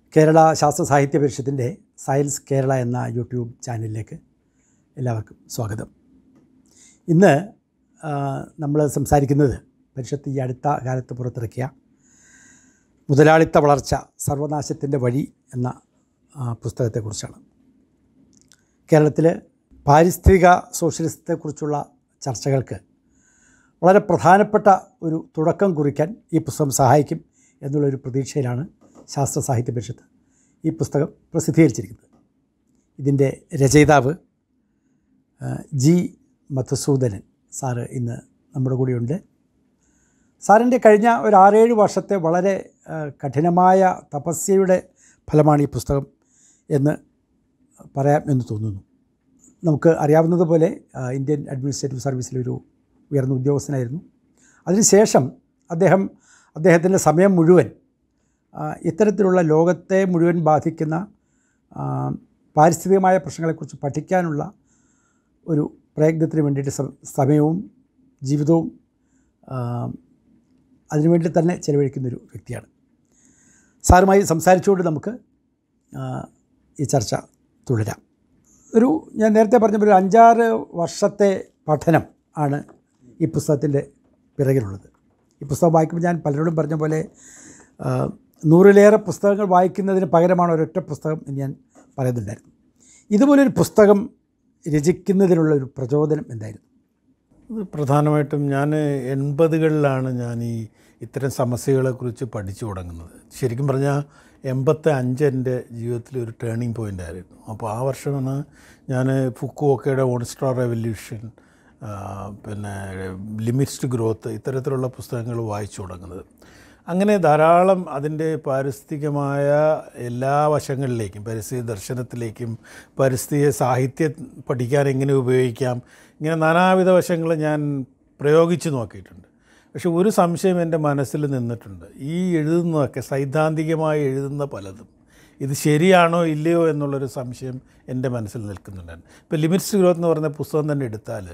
കേരള ശാസ്ത്ര സാഹിത്യ പരിഷത്തിൻ്റെ സയൻസ് കേരള എന്ന യൂട്യൂബ് ചാനലിലേക്ക് എല്ലാവർക്കും സ്വാഗതം ഇന്ന് നമ്മൾ സംസാരിക്കുന്നത് പരിഷത്ത് ഈ അടുത്ത കാലത്ത് പുറത്തിറക്കിയ മുതലാളിത്ത വളർച്ച സർവനാശത്തിൻ്റെ വഴി എന്ന ആ, പുസ്തകത്തെക്കുറിച്ചാണ് കേരളത്തിൽ പാരിസ്ഥിതിക സോഷ്യലിസത്തെക്കുറിച്ചുള്ള ചർച്ചകൾക്ക് വളരെ പ്രധാനപ്പെട്ട ഒരു തുടക്കം കുറിക്കാൻ ഈ പുസ്തകം സഹായിക്കും എന്നുള്ളൊരു പ്രതീക്ഷയിലാണ് ശാസ്ത്ര സാഹിത്യ പരിഷത്ത് ഈ പുസ്തകം പ്രസിദ്ധീകരിച്ചിരിക്കുന്നത് ഇതിൻ്റെ രചയിതാവ് ആ, ജി മധുസൂദനൻ സാറ് ഇന്ന് നമ്മുടെ കൂടെയുണ്ട് സാറിൻ്റെ കഴിഞ്ഞ ഒരു ആറേഴ് വർഷത്തെ വളരെ ആ, കഠിനമായ തപസ്യയുടെ ഫലമാണ് ഈ പുസ്തകം എന്ന് പറയാം എന്ന് തോന്നുന്നു നമുക്ക് അറിയാവുന്നതുപോലെ ആ, ഇന്ത്യൻ അഡ്മിനിസ്ട്രേറ്റീവ് സർവീസിലൊരു ഉയർന്ന ഉദ്യോഗസ്ഥനായിരുന്നു അതിനുശേഷം അദ്ദേഹം അദ്ദേഹത്തിൻ്റെ സമയം മുഴുവൻ ആ, ഇത്തരത്തിലുള്ള ലോകത്തെ മുഴുവൻ ബാധിക്കുന്ന ആ, പാരിസ്ഥിതികമായ പ്രശ്നങ്ങളെക്കുറിച്ച് പഠിക്കാനുള്ള ഒരു പ്രയത്നത്തിന് വേണ്ടിയിട്ട് സം- സമയവും ജീവിതവും ആ, അതിനുവേണ്ടി തന്നെ ചെലവഴിക്കുന്നൊരു വ്യക്തിയാണ് സാറുമായി സംസാരിച്ചുകൊണ്ട് നമുക്ക് ആ, ഈ ചർച്ച തുടരാം ഒരു ഞാൻ നേരത്തെ പറഞ്ഞ പോലെ ഒരു അഞ്ചാറ് വർഷത്തെ പഠനം ആണ് ഈ പുസ്തകത്തിൻ്റെ പിറകിലുള്ളത് ഈ പുസ്തകം വായിക്കുമ്പോൾ ഞാൻ പലരോടും പറഞ്ഞ പോലെ ആ, നൂറിലേറെ പുസ്തകങ്ങൾ വായിക്കുന്നതിന് പകരമാണ് ഒരൊറ്റ പുസ്തകം എന്ന് ഞാൻ പറയുന്നുണ്ടായിരുന്നു ഇതുപോലൊരു പുസ്തകം രചിക്കുന്നതിനുള്ള ഒരു പ്രചോദനം എന്തായിരുന്നു ഇത് പ്രധാനമായിട്ടും ഞാൻ എൺപതുകളിലാണ് ഞാൻ ഈ ഇത്തരം സമസ്യകളെക്കുറിച്ച് പഠിച്ചു തുടങ്ങുന്നത് ശരിക്കും പറഞ്ഞാൽ എൺപത്തി അഞ്ച് എൻ്റെ ജീവിതത്തിൽ ഒരു ടേണിംഗ് പോയിൻ്റ് ആയിരുന്നു അപ്പോൾ ആ വർഷമാണ് ഞാൻ ഫുക്കുവോക്കയുടെ ഓൺസ്ട്രാ റെവല്യൂഷൻ ആ, പിന്നെ ലിമിറ്റ്സ് ഗ്രോത്ത് ഇത്തരത്തിലുള്ള പുസ്തകങ്ങൾ വായിച്ചു തുടങ്ങുന്നത് അങ്ങനെ ധാരാളം അതിൻ്റെ പാരിസ്ഥിതികമായ എല്ലാ വശങ്ങളിലേക്കും പരിസ്ഥിതി ദർശനത്തിലേക്കും പരിസ്ഥിതി സാഹിത്യം പഠിക്കാൻ എങ്ങനെ ഉപയോഗിക്കാം ഇങ്ങനെ നാനാവിധ വശങ്ങൾ ഞാൻ പ്രയോഗിച്ച് നോക്കിയിട്ടുണ്ട് പക്ഷെ ഒരു സംശയം എൻ്റെ മനസ്സിൽ നിന്നിട്ടുണ്ട് ഈ എഴുതുന്നതൊക്കെ സൈദ്ധാന്തികമായി എഴുതുന്ന പലതും ഇത് ശരിയാണോ ഇല്ലയോ എന്നുള്ളൊരു സംശയം എൻ്റെ മനസ്സിൽ നിൽക്കുന്നുണ്ടായിരുന്നു ഇപ്പോൾ ലിമിറ്റ്സ് ഗ്രോത്ത് എന്ന് പറയുന്ന പുസ്തകം തന്നെ എടുത്താൽ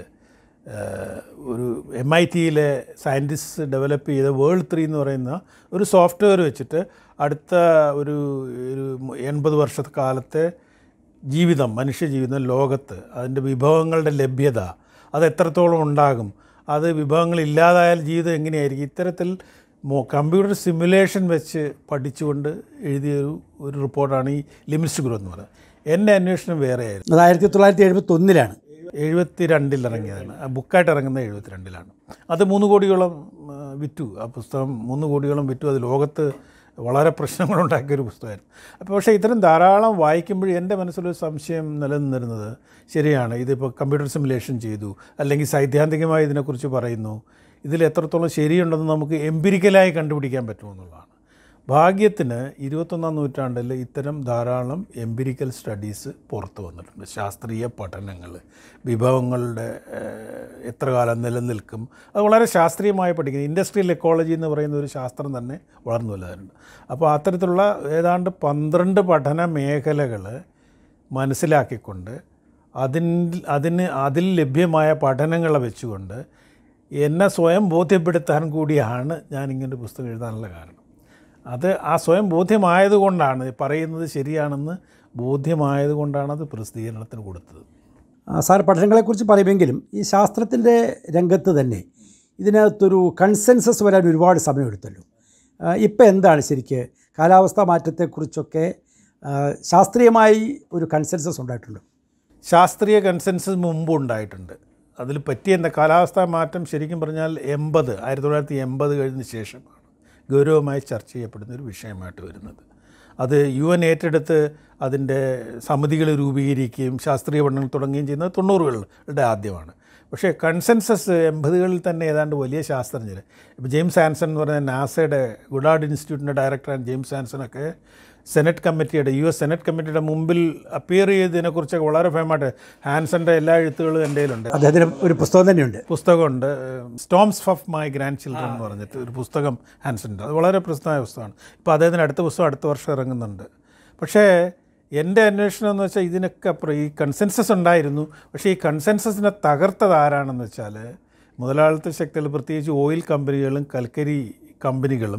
ഏഹ് ഒരു എം ഐ ടിയിലെ സയൻറ്റിസ്റ്റ് ഡെവലപ്പ് ചെയ്ത വേൾഡ് ത്രീ എന്ന് പറയുന്ന ഒരു സോഫ്റ്റ്വെയർ വെച്ചിട്ട് അടുത്ത ഒരു ഒരു എൺപത് വർഷക്കാലത്തെ ജീവിതം മനുഷ്യജീവിതം ലോകത്ത് അതിൻ്റെ വിഭവങ്ങളുടെ ലഭ്യത അത് എത്രത്തോളം ഉണ്ടാകും അത് വിഭവങ്ങൾ ഇല്ലാതായാൽ ജീവിതം എങ്ങനെയായിരിക്കും ഇത്തരത്തിൽ മോ കമ്പ്യൂട്ടർ സിമുലേഷൻ വെച്ച് പഠിച്ചുകൊണ്ട് എഴുതിയ ഒരു ഒരു റിപ്പോർട്ടാണ് ഈ ലിമിറ്റ്സ് ഗ്രോ എന്ന് പറയുന്നത് എൻ്റെ അന്വേഷണം വേറെയായിരുന്നു അത് ആയിരത്തി തൊള്ളായിരത്തി എഴുപത്തൊന്നിലാണ് എഴുപത്തി രണ്ടിൽ ഇറങ്ങിയതാണ് ആ ബുക്കായിട്ട് ഇറങ്ങുന്നത് എഴുപത്തി രണ്ടിലാണ് അത് മൂന്ന് കോടിയോളം ആ, വിറ്റു ആ പുസ്തകം മൂന്ന് കോടിയോളം വിറ്റു അത് ലോകത്ത് വളരെ പ്രശ്നങ്ങളുണ്ടാക്കിയ ഒരു പുസ്തകമായിരുന്നു അപ്പോൾ പക്ഷേ ഇത്തരം ധാരാളം വായിക്കുമ്പോൾ എൻ്റെ മനസ്സിലൊരു സംശയം നിലനിന്നിരുന്നത് ശരിയാണ് ഇതിപ്പോൾ കമ്പ്യൂട്ടർ സിമുലേഷൻ ചെയ്തു അല്ലെങ്കിൽ സൈദ്ധാന്തികമായി ഇതിനെക്കുറിച്ച് പറയുന്നു ഇതിൽ എത്രത്തോളം ശരിയുണ്ടെന്ന് നമുക്ക് എംപിരിക്കലായി കണ്ടുപിടിക്കാൻ പറ്റുമെന്നുള്ളതാണ് ഭാഗ്യത്തിന് ഇരുപത്തൊന്നാം നൂറ്റാണ്ടിൽ ഇത്തരം ധാരാളം എംപിരിക്കൽ സ്റ്റഡീസ് പുറത്തു വന്നിട്ടുണ്ട് ശാസ്ത്രീയ പഠനങ്ങൾ വിഭവങ്ങളുടെ ഏഹ്, എത്ര കാലം നിലനിൽക്കും അത് വളരെ ശാസ്ത്രീയമായി പഠിക്കുന്നത് ഇൻഡസ്ട്രിയൽ എക്കോളജി എന്ന് പറയുന്ന ഒരു ശാസ്ത്രം തന്നെ വളർന്നു വലുതായിട്ടുണ്ട് അപ്പോൾ അത്തരത്തിലുള്ള ഏതാണ്ട് പന്ത്രണ്ട് പഠന മേഖലകൾ മനസ്സിലാക്കിക്കൊണ്ട് അതിൻ അതിന് അതിൽ ലഭ്യമായ പഠനങ്ങളെ വെച്ചുകൊണ്ട് എന്നെ സ്വയം ബോധ്യപ്പെടുത്താൻ കൂടിയാണ് ഞാനിങ്ങനെ പുസ്തകം എഴുതാനുള്ള കാരണം അത് ആ സ്വയം ബോധ്യമായതുകൊണ്ടാണ് പറയുന്നത് ശരിയാണെന്ന് ബോധ്യമായതുകൊണ്ടാണ് അത് പ്രസിദ്ധീകരണത്തിന് കൊടുത്തത് ആ, സാർ പഠനങ്ങളെക്കുറിച്ച് പറയുമെങ്കിലും ഈ ശാസ്ത്രത്തിൻ്റെ രംഗത്ത് തന്നെ ഇതിനകത്തൊരു കൺസെൻസസ് വരാൻ ഒരുപാട് സമയമെടുത്തല്ലോ ഇപ്പം എന്താണ് ശരിക്ക് കാലാവസ്ഥാ മാറ്റത്തെക്കുറിച്ചൊക്കെ ആ, ശാസ്ത്രീയമായി ഒരു കൺസെൻസസ് ഉണ്ടായിട്ടുണ്ടോ ശാസ്ത്രീയ കൺസെൻസസ് മുമ്പ് ഉണ്ടായിട്ടുണ്ട് അതിൽ പറ്റിയ എന്താ കാലാവസ്ഥാ മാറ്റം ശരിക്കും പറഞ്ഞാൽ എൺപത് ആയിരത്തി തൊള്ളായിരത്തി എൺപത് കഴിഞ്ഞ ശേഷമാണ് ഗൗരവമായി ചർച്ച ചെയ്യപ്പെടുന്ന ഒരു വിഷയമായിട്ട് വരുന്നത് അത് യു എൻ ഏറ്റെടുത്ത് അതിൻ്റെ സമിതികൾ രൂപീകരിക്കുകയും ശാസ്ത്രീയ പഠനങ്ങൾ തുടങ്ങുകയും ചെയ്യുന്നത് തൊണ്ണൂറുകളുടെ ആദ്യമാണ് പക്ഷേ കൺസെൻസസ് എൺപതുകളിൽ തന്നെ ഏതാണ്ട് വലിയ ശാസ്ത്രജ്ഞർ ഇപ്പോൾ ജെയിംസ് ആൻസൺ എന്ന് പറയുന്ന നാസയുടെ ഗുഡാർഡ് ഇൻസ്റ്റിറ്റ്യൂട്ടിൻ്റെ ഡയറക്ടറാണ് ജെയിംസ് ആൻസണൊക്കെ സെനറ്റ് കമ്മിറ്റിയുടെ യു എസ് സെനറ്റ് കമ്മിറ്റിയുടെ മുമ്പിൽ അപ്പിയർ ചെയ്തതിനെക്കുറിച്ചൊക്കെ വളരെ ഫേമായിട്ട് ഹാൻസൻ്റെ എല്ലാ എഴുത്തുകളും എൻ്റെ കയ്യിലുണ്ട് അദ്ദേഹത്തിന് ഒരു പുസ്തകം തന്നെയുണ്ട് പുസ്തകമുണ്ട് storms of my grand children എന്ന് പറഞ്ഞിട്ട് ഒരു പുസ്തകം ഹാൻസൻ്റെ അത് വളരെ പ്രസിദ്ധമായ പുസ്തകമാണ് ഇപ്പോൾ അദ്ദേഹത്തിന് അടുത്ത പുസ്തകം അടുത്ത വർഷം ഇറങ്ങുന്നുണ്ട് പക്ഷേ എൻ്റെ അന്വേഷണം എന്ന് വെച്ചാൽ ഇതിനൊക്കെ അപ്പുറം ഈ കൺസെൻസസ് ഉണ്ടായിരുന്നു പക്ഷേ ഈ കൺസെൻസസിനെ തകർത്തത് ആരാണെന്ന് വെച്ചാൽ മുതലാളിത്ത ശക്തികൾ പ്രത്യേകിച്ച് ഓയിൽ കമ്പനികളും കൽക്കരി കമ്പനികളും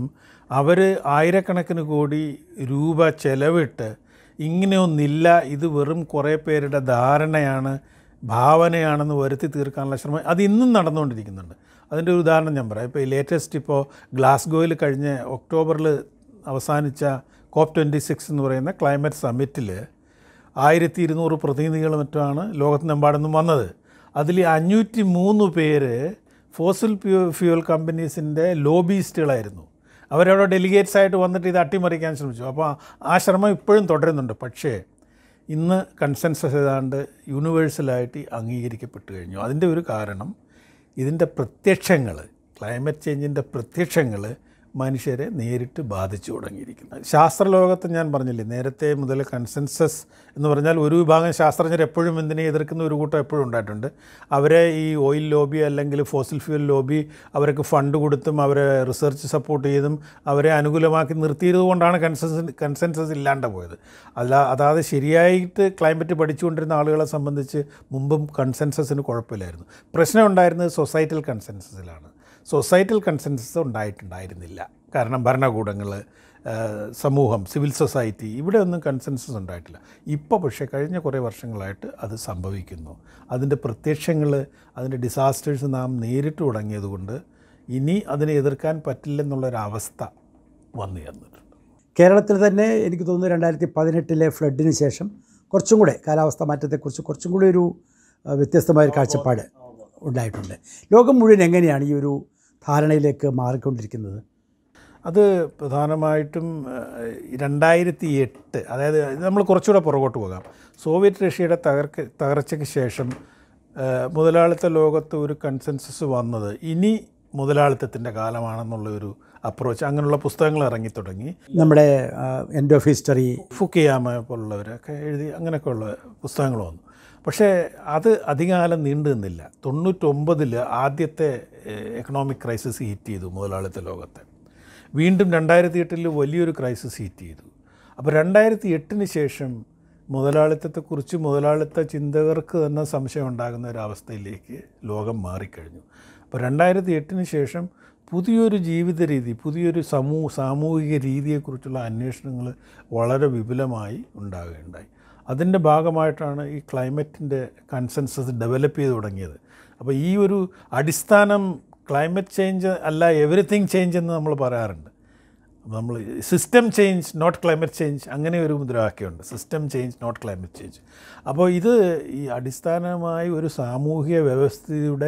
അവർ ആയിരക്കണക്കിന് കോടി രൂപ ചെലവിട്ട് ഇങ്ങനെയൊന്നില്ല ഇത് വെറും കുറേ പേരുടെ ധാരണയാണ് ഭാവനയാണെന്ന് വരുത്തി തീർക്കാനുള്ള ശ്രമം അത് ഇന്നും നടന്നുകൊണ്ടിരിക്കുന്നുണ്ട് അതിൻ്റെ ഒരു ഉദാഹരണം ഞാൻ പറയാം ഇപ്പോൾ ഈ ലേറ്റസ്റ്റ് ഇപ്പോൾ ഗ്ലാസ്ഗോയിൽ കഴിഞ്ഞ ഒക്ടോബറിൽ അവസാനിച്ച കോപ്പ് ട്വൻറ്റി സിക്സ് എന്ന് പറയുന്ന ക്ലൈമറ്റ് സമ്മിറ്റിൽ ആയിരത്തി ഇരുന്നൂറ് പ്രതിനിധികളും മറ്റുമാണ് ലോകത്തിനെമ്പാടുന്നും വന്നത് അതിൽ അഞ്ഞൂറ്റി മൂന്ന് പേര് ഫോസിൽ ഫ്യൂ ഫ്യൂവൽ കമ്പനീസിൻ്റെ ലോബിയിസ്റ്റുകളായിരുന്നു അവരവിടെ ഡെലിഗേറ്റ്സ് ആയിട്ട് വന്നിട്ട് ഇത് അട്ടിമറിക്കാൻ ശ്രമിച്ചു അപ്പോൾ ആ ശ്രമം ഇപ്പോഴും തുടരുന്നുണ്ട് പക്ഷേ ഇന്ന് കൺസെൻസസ് ഏതാണ്ട് യൂണിവേഴ്സലായിട്ട് അംഗീകരിക്കപ്പെട്ടു കഴിഞ്ഞു അതിൻ്റെ ഒരു കാരണം ഇതിൻ്റെ പ്രത്യക്ഷങ്ങൾ ക്ലൈമറ്റ് ചേഞ്ചിൻ്റെ പ്രത്യക്ഷങ്ങൾ മനുഷ്യരെ നേരിട്ട് ബാധിച്ചു തുടങ്ങിയിരിക്കുന്നത് ശാസ്ത്രലോകത്ത് ഞാൻ പറഞ്ഞില്ലേ നേരത്തെ മുതൽ കൺസെൻസസ് എന്ന് പറഞ്ഞാൽ ഒരു വിഭാഗം ശാസ്ത്രജ്ഞർ എപ്പോഴും ഇതിനെ എതിർക്കുന്ന ഒരു കൂട്ടം എപ്പോഴും ഉണ്ടായിട്ടുണ്ട് അവരെ ഈ ഓയിൽ ലോബി അല്ലെങ്കിൽ ഫോസിൽ ഫ്യൂൽ ലോബി അവർക്ക് ഫണ്ട് കൊടുത്തും അവരെ റിസർച്ച് സപ്പോർട്ട് ചെയ്തും അവരെ അനുകൂലമാക്കി നിർത്തിയത് കൊണ്ടാണ് കൺസെൻസസ് കൺസെൻസസ് ഇല്ലാണ്ട് പോയത് അല്ല അതായത് ശരിയായിട്ട് ക്ലൈമറ്റ് പഠിച്ചുകൊണ്ടിരുന്ന ആളുകളെ സംബന്ധിച്ച് മുമ്പും കൺസെൻസസിന് കുഴപ്പമില്ലായിരുന്നു പ്രശ്നം ഉണ്ടായിരുന്നത് സൊസൈറ്റൽ കൺസെൻസസിലാണ് സൊസൈറ്റൽ കൺസെൻസസ് ഉണ്ടായിട്ടുണ്ടായിരുന്നില്ല കാരണം ഭരണകൂടങ്ങൾ സമൂഹം സിവിൽ സൊസൈറ്റി ഇവിടെ ഒന്നും കൺസെൻസസ് ഉണ്ടായിട്ടില്ല ഇപ്പോൾ പക്ഷേ കഴിഞ്ഞ കുറേ വർഷങ്ങളായിട്ട് അത് സംഭവിക്കുന്നു അതിൻ്റെ പ്രത്യക്ഷങ്ങൾ അതിൻ്റെ ഡിസാസ്റ്റേഴ്സ് നാം നേരിട്ട് തുടങ്ങിയതുകൊണ്ട് ഇനി അതിനെ എതിർക്കാൻ പറ്റില്ലെന്നുള്ളൊരവസ്ഥ വന്നു ചേർന്നിട്ടുണ്ട് കേരളത്തിൽ തന്നെ എനിക്ക് തോന്നുന്നു രണ്ടായിരത്തി പതിനെട്ടിലെ ഫ്ലഡിന് ശേഷം കുറച്ചും കൂടെ കാലാവസ്ഥ മാറ്റത്തെക്കുറിച്ച് കുറച്ചും കൂടി ഒരു ആ, വ്യത്യസ്തമായ ഒരു കാഴ്ചപ്പാട് ഉണ്ടായിട്ടുണ്ട് ലോകം മുഴുവൻ എങ്ങനെയാണ് ഈ ഒരു ധാരണയിലേക്ക് മാറിക്കൊണ്ടിരിക്കുന്നത് അത് പ്രധാനമായിട്ടും രണ്ടായിരത്തി എട്ട് അതായത് ഇത് നമ്മൾ കുറച്ചുകൂടെ പുറകോട്ട് പോകാം സോവിയറ്റ് റഷ്യയുടെ തകർക്ക തകർച്ചയ്ക്ക് ശേഷം ആ, മുതലാളിത്ത ലോകത്ത് ഒരു കൺസെൻസസ് വന്നത് ഇനി മുതലാളിത്തത്തിൻ്റെ കാലമാണെന്നുള്ള ഒരു അപ്രോച്ച് അങ്ങനെയുള്ള പുസ്തകങ്ങൾ ഇറങ്ങി തുടങ്ങി നമ്മുടെ എൻഡ് ഓഫ് ഹിസ്റ്ററി ഫുക്കിയാമ പോലുള്ളവരൊക്കെ എഴുതി അങ്ങനെയൊക്കെയുള്ള പുസ്തകങ്ങൾ വന്നു പക്ഷേ അത് അധികകാലം നീണ്ടു നിന്നില്ല തൊണ്ണൂറ്റൊമ്പതിൽ ആദ്യത്തെ എക്കണോമിക് ക്രൈസിസ് ഹിറ്റ് ചെയ്തു മുതലാളിത്ത ലോകത്തെ വീണ്ടും രണ്ടായിരത്തി എട്ടിൽ വലിയൊരു ക്രൈസിസ് ഹിറ്റ് ചെയ്തു അപ്പോൾ രണ്ടായിരത്തി എട്ടിന് ശേഷം മുതലാളിത്തത്തെക്കുറിച്ച് മുതലാളിത്ത ചിന്തകർക്ക് തന്നെ സംശയം ഉണ്ടാകുന്ന ഒരവസ്ഥയിലേക്ക് ലോകം മാറിക്കഴിഞ്ഞു അപ്പോൾ രണ്ടായിരത്തി എട്ടിന് ശേഷം പുതിയൊരു ജീവിത രീതി പുതിയൊരു സമൂ സാമൂഹിക രീതിയെക്കുറിച്ചുള്ള അന്വേഷണങ്ങൾ വളരെ വിപുലമായി ഉണ്ടാകുകയുണ്ടായി അതിൻ്റെ ഭാഗമായിട്ടാണ് ഈ ക്ലൈമറ്റിൻ്റെ കൺസെൻസസ് ഡെവലപ്പ് ചെയ്ത് തുടങ്ങിയത് അപ്പോൾ ഈ ഒരു അടിസ്ഥാനം ക്ലൈമറ്റ് ചേഞ്ച് അല്ല എവറിത്തിങ് ചേഞ്ച് എന്ന് നമ്മൾ പറയാറുണ്ട് അപ്പോൾ നമ്മൾ system change not climate change അങ്ങനെ ഒരു മുദ്രാവാക്യമുണ്ട് system change not climate change അപ്പോൾ ഇത് ഈ അടിസ്ഥാനമായി ഒരു സാമൂഹിക വ്യവസ്ഥയുടെ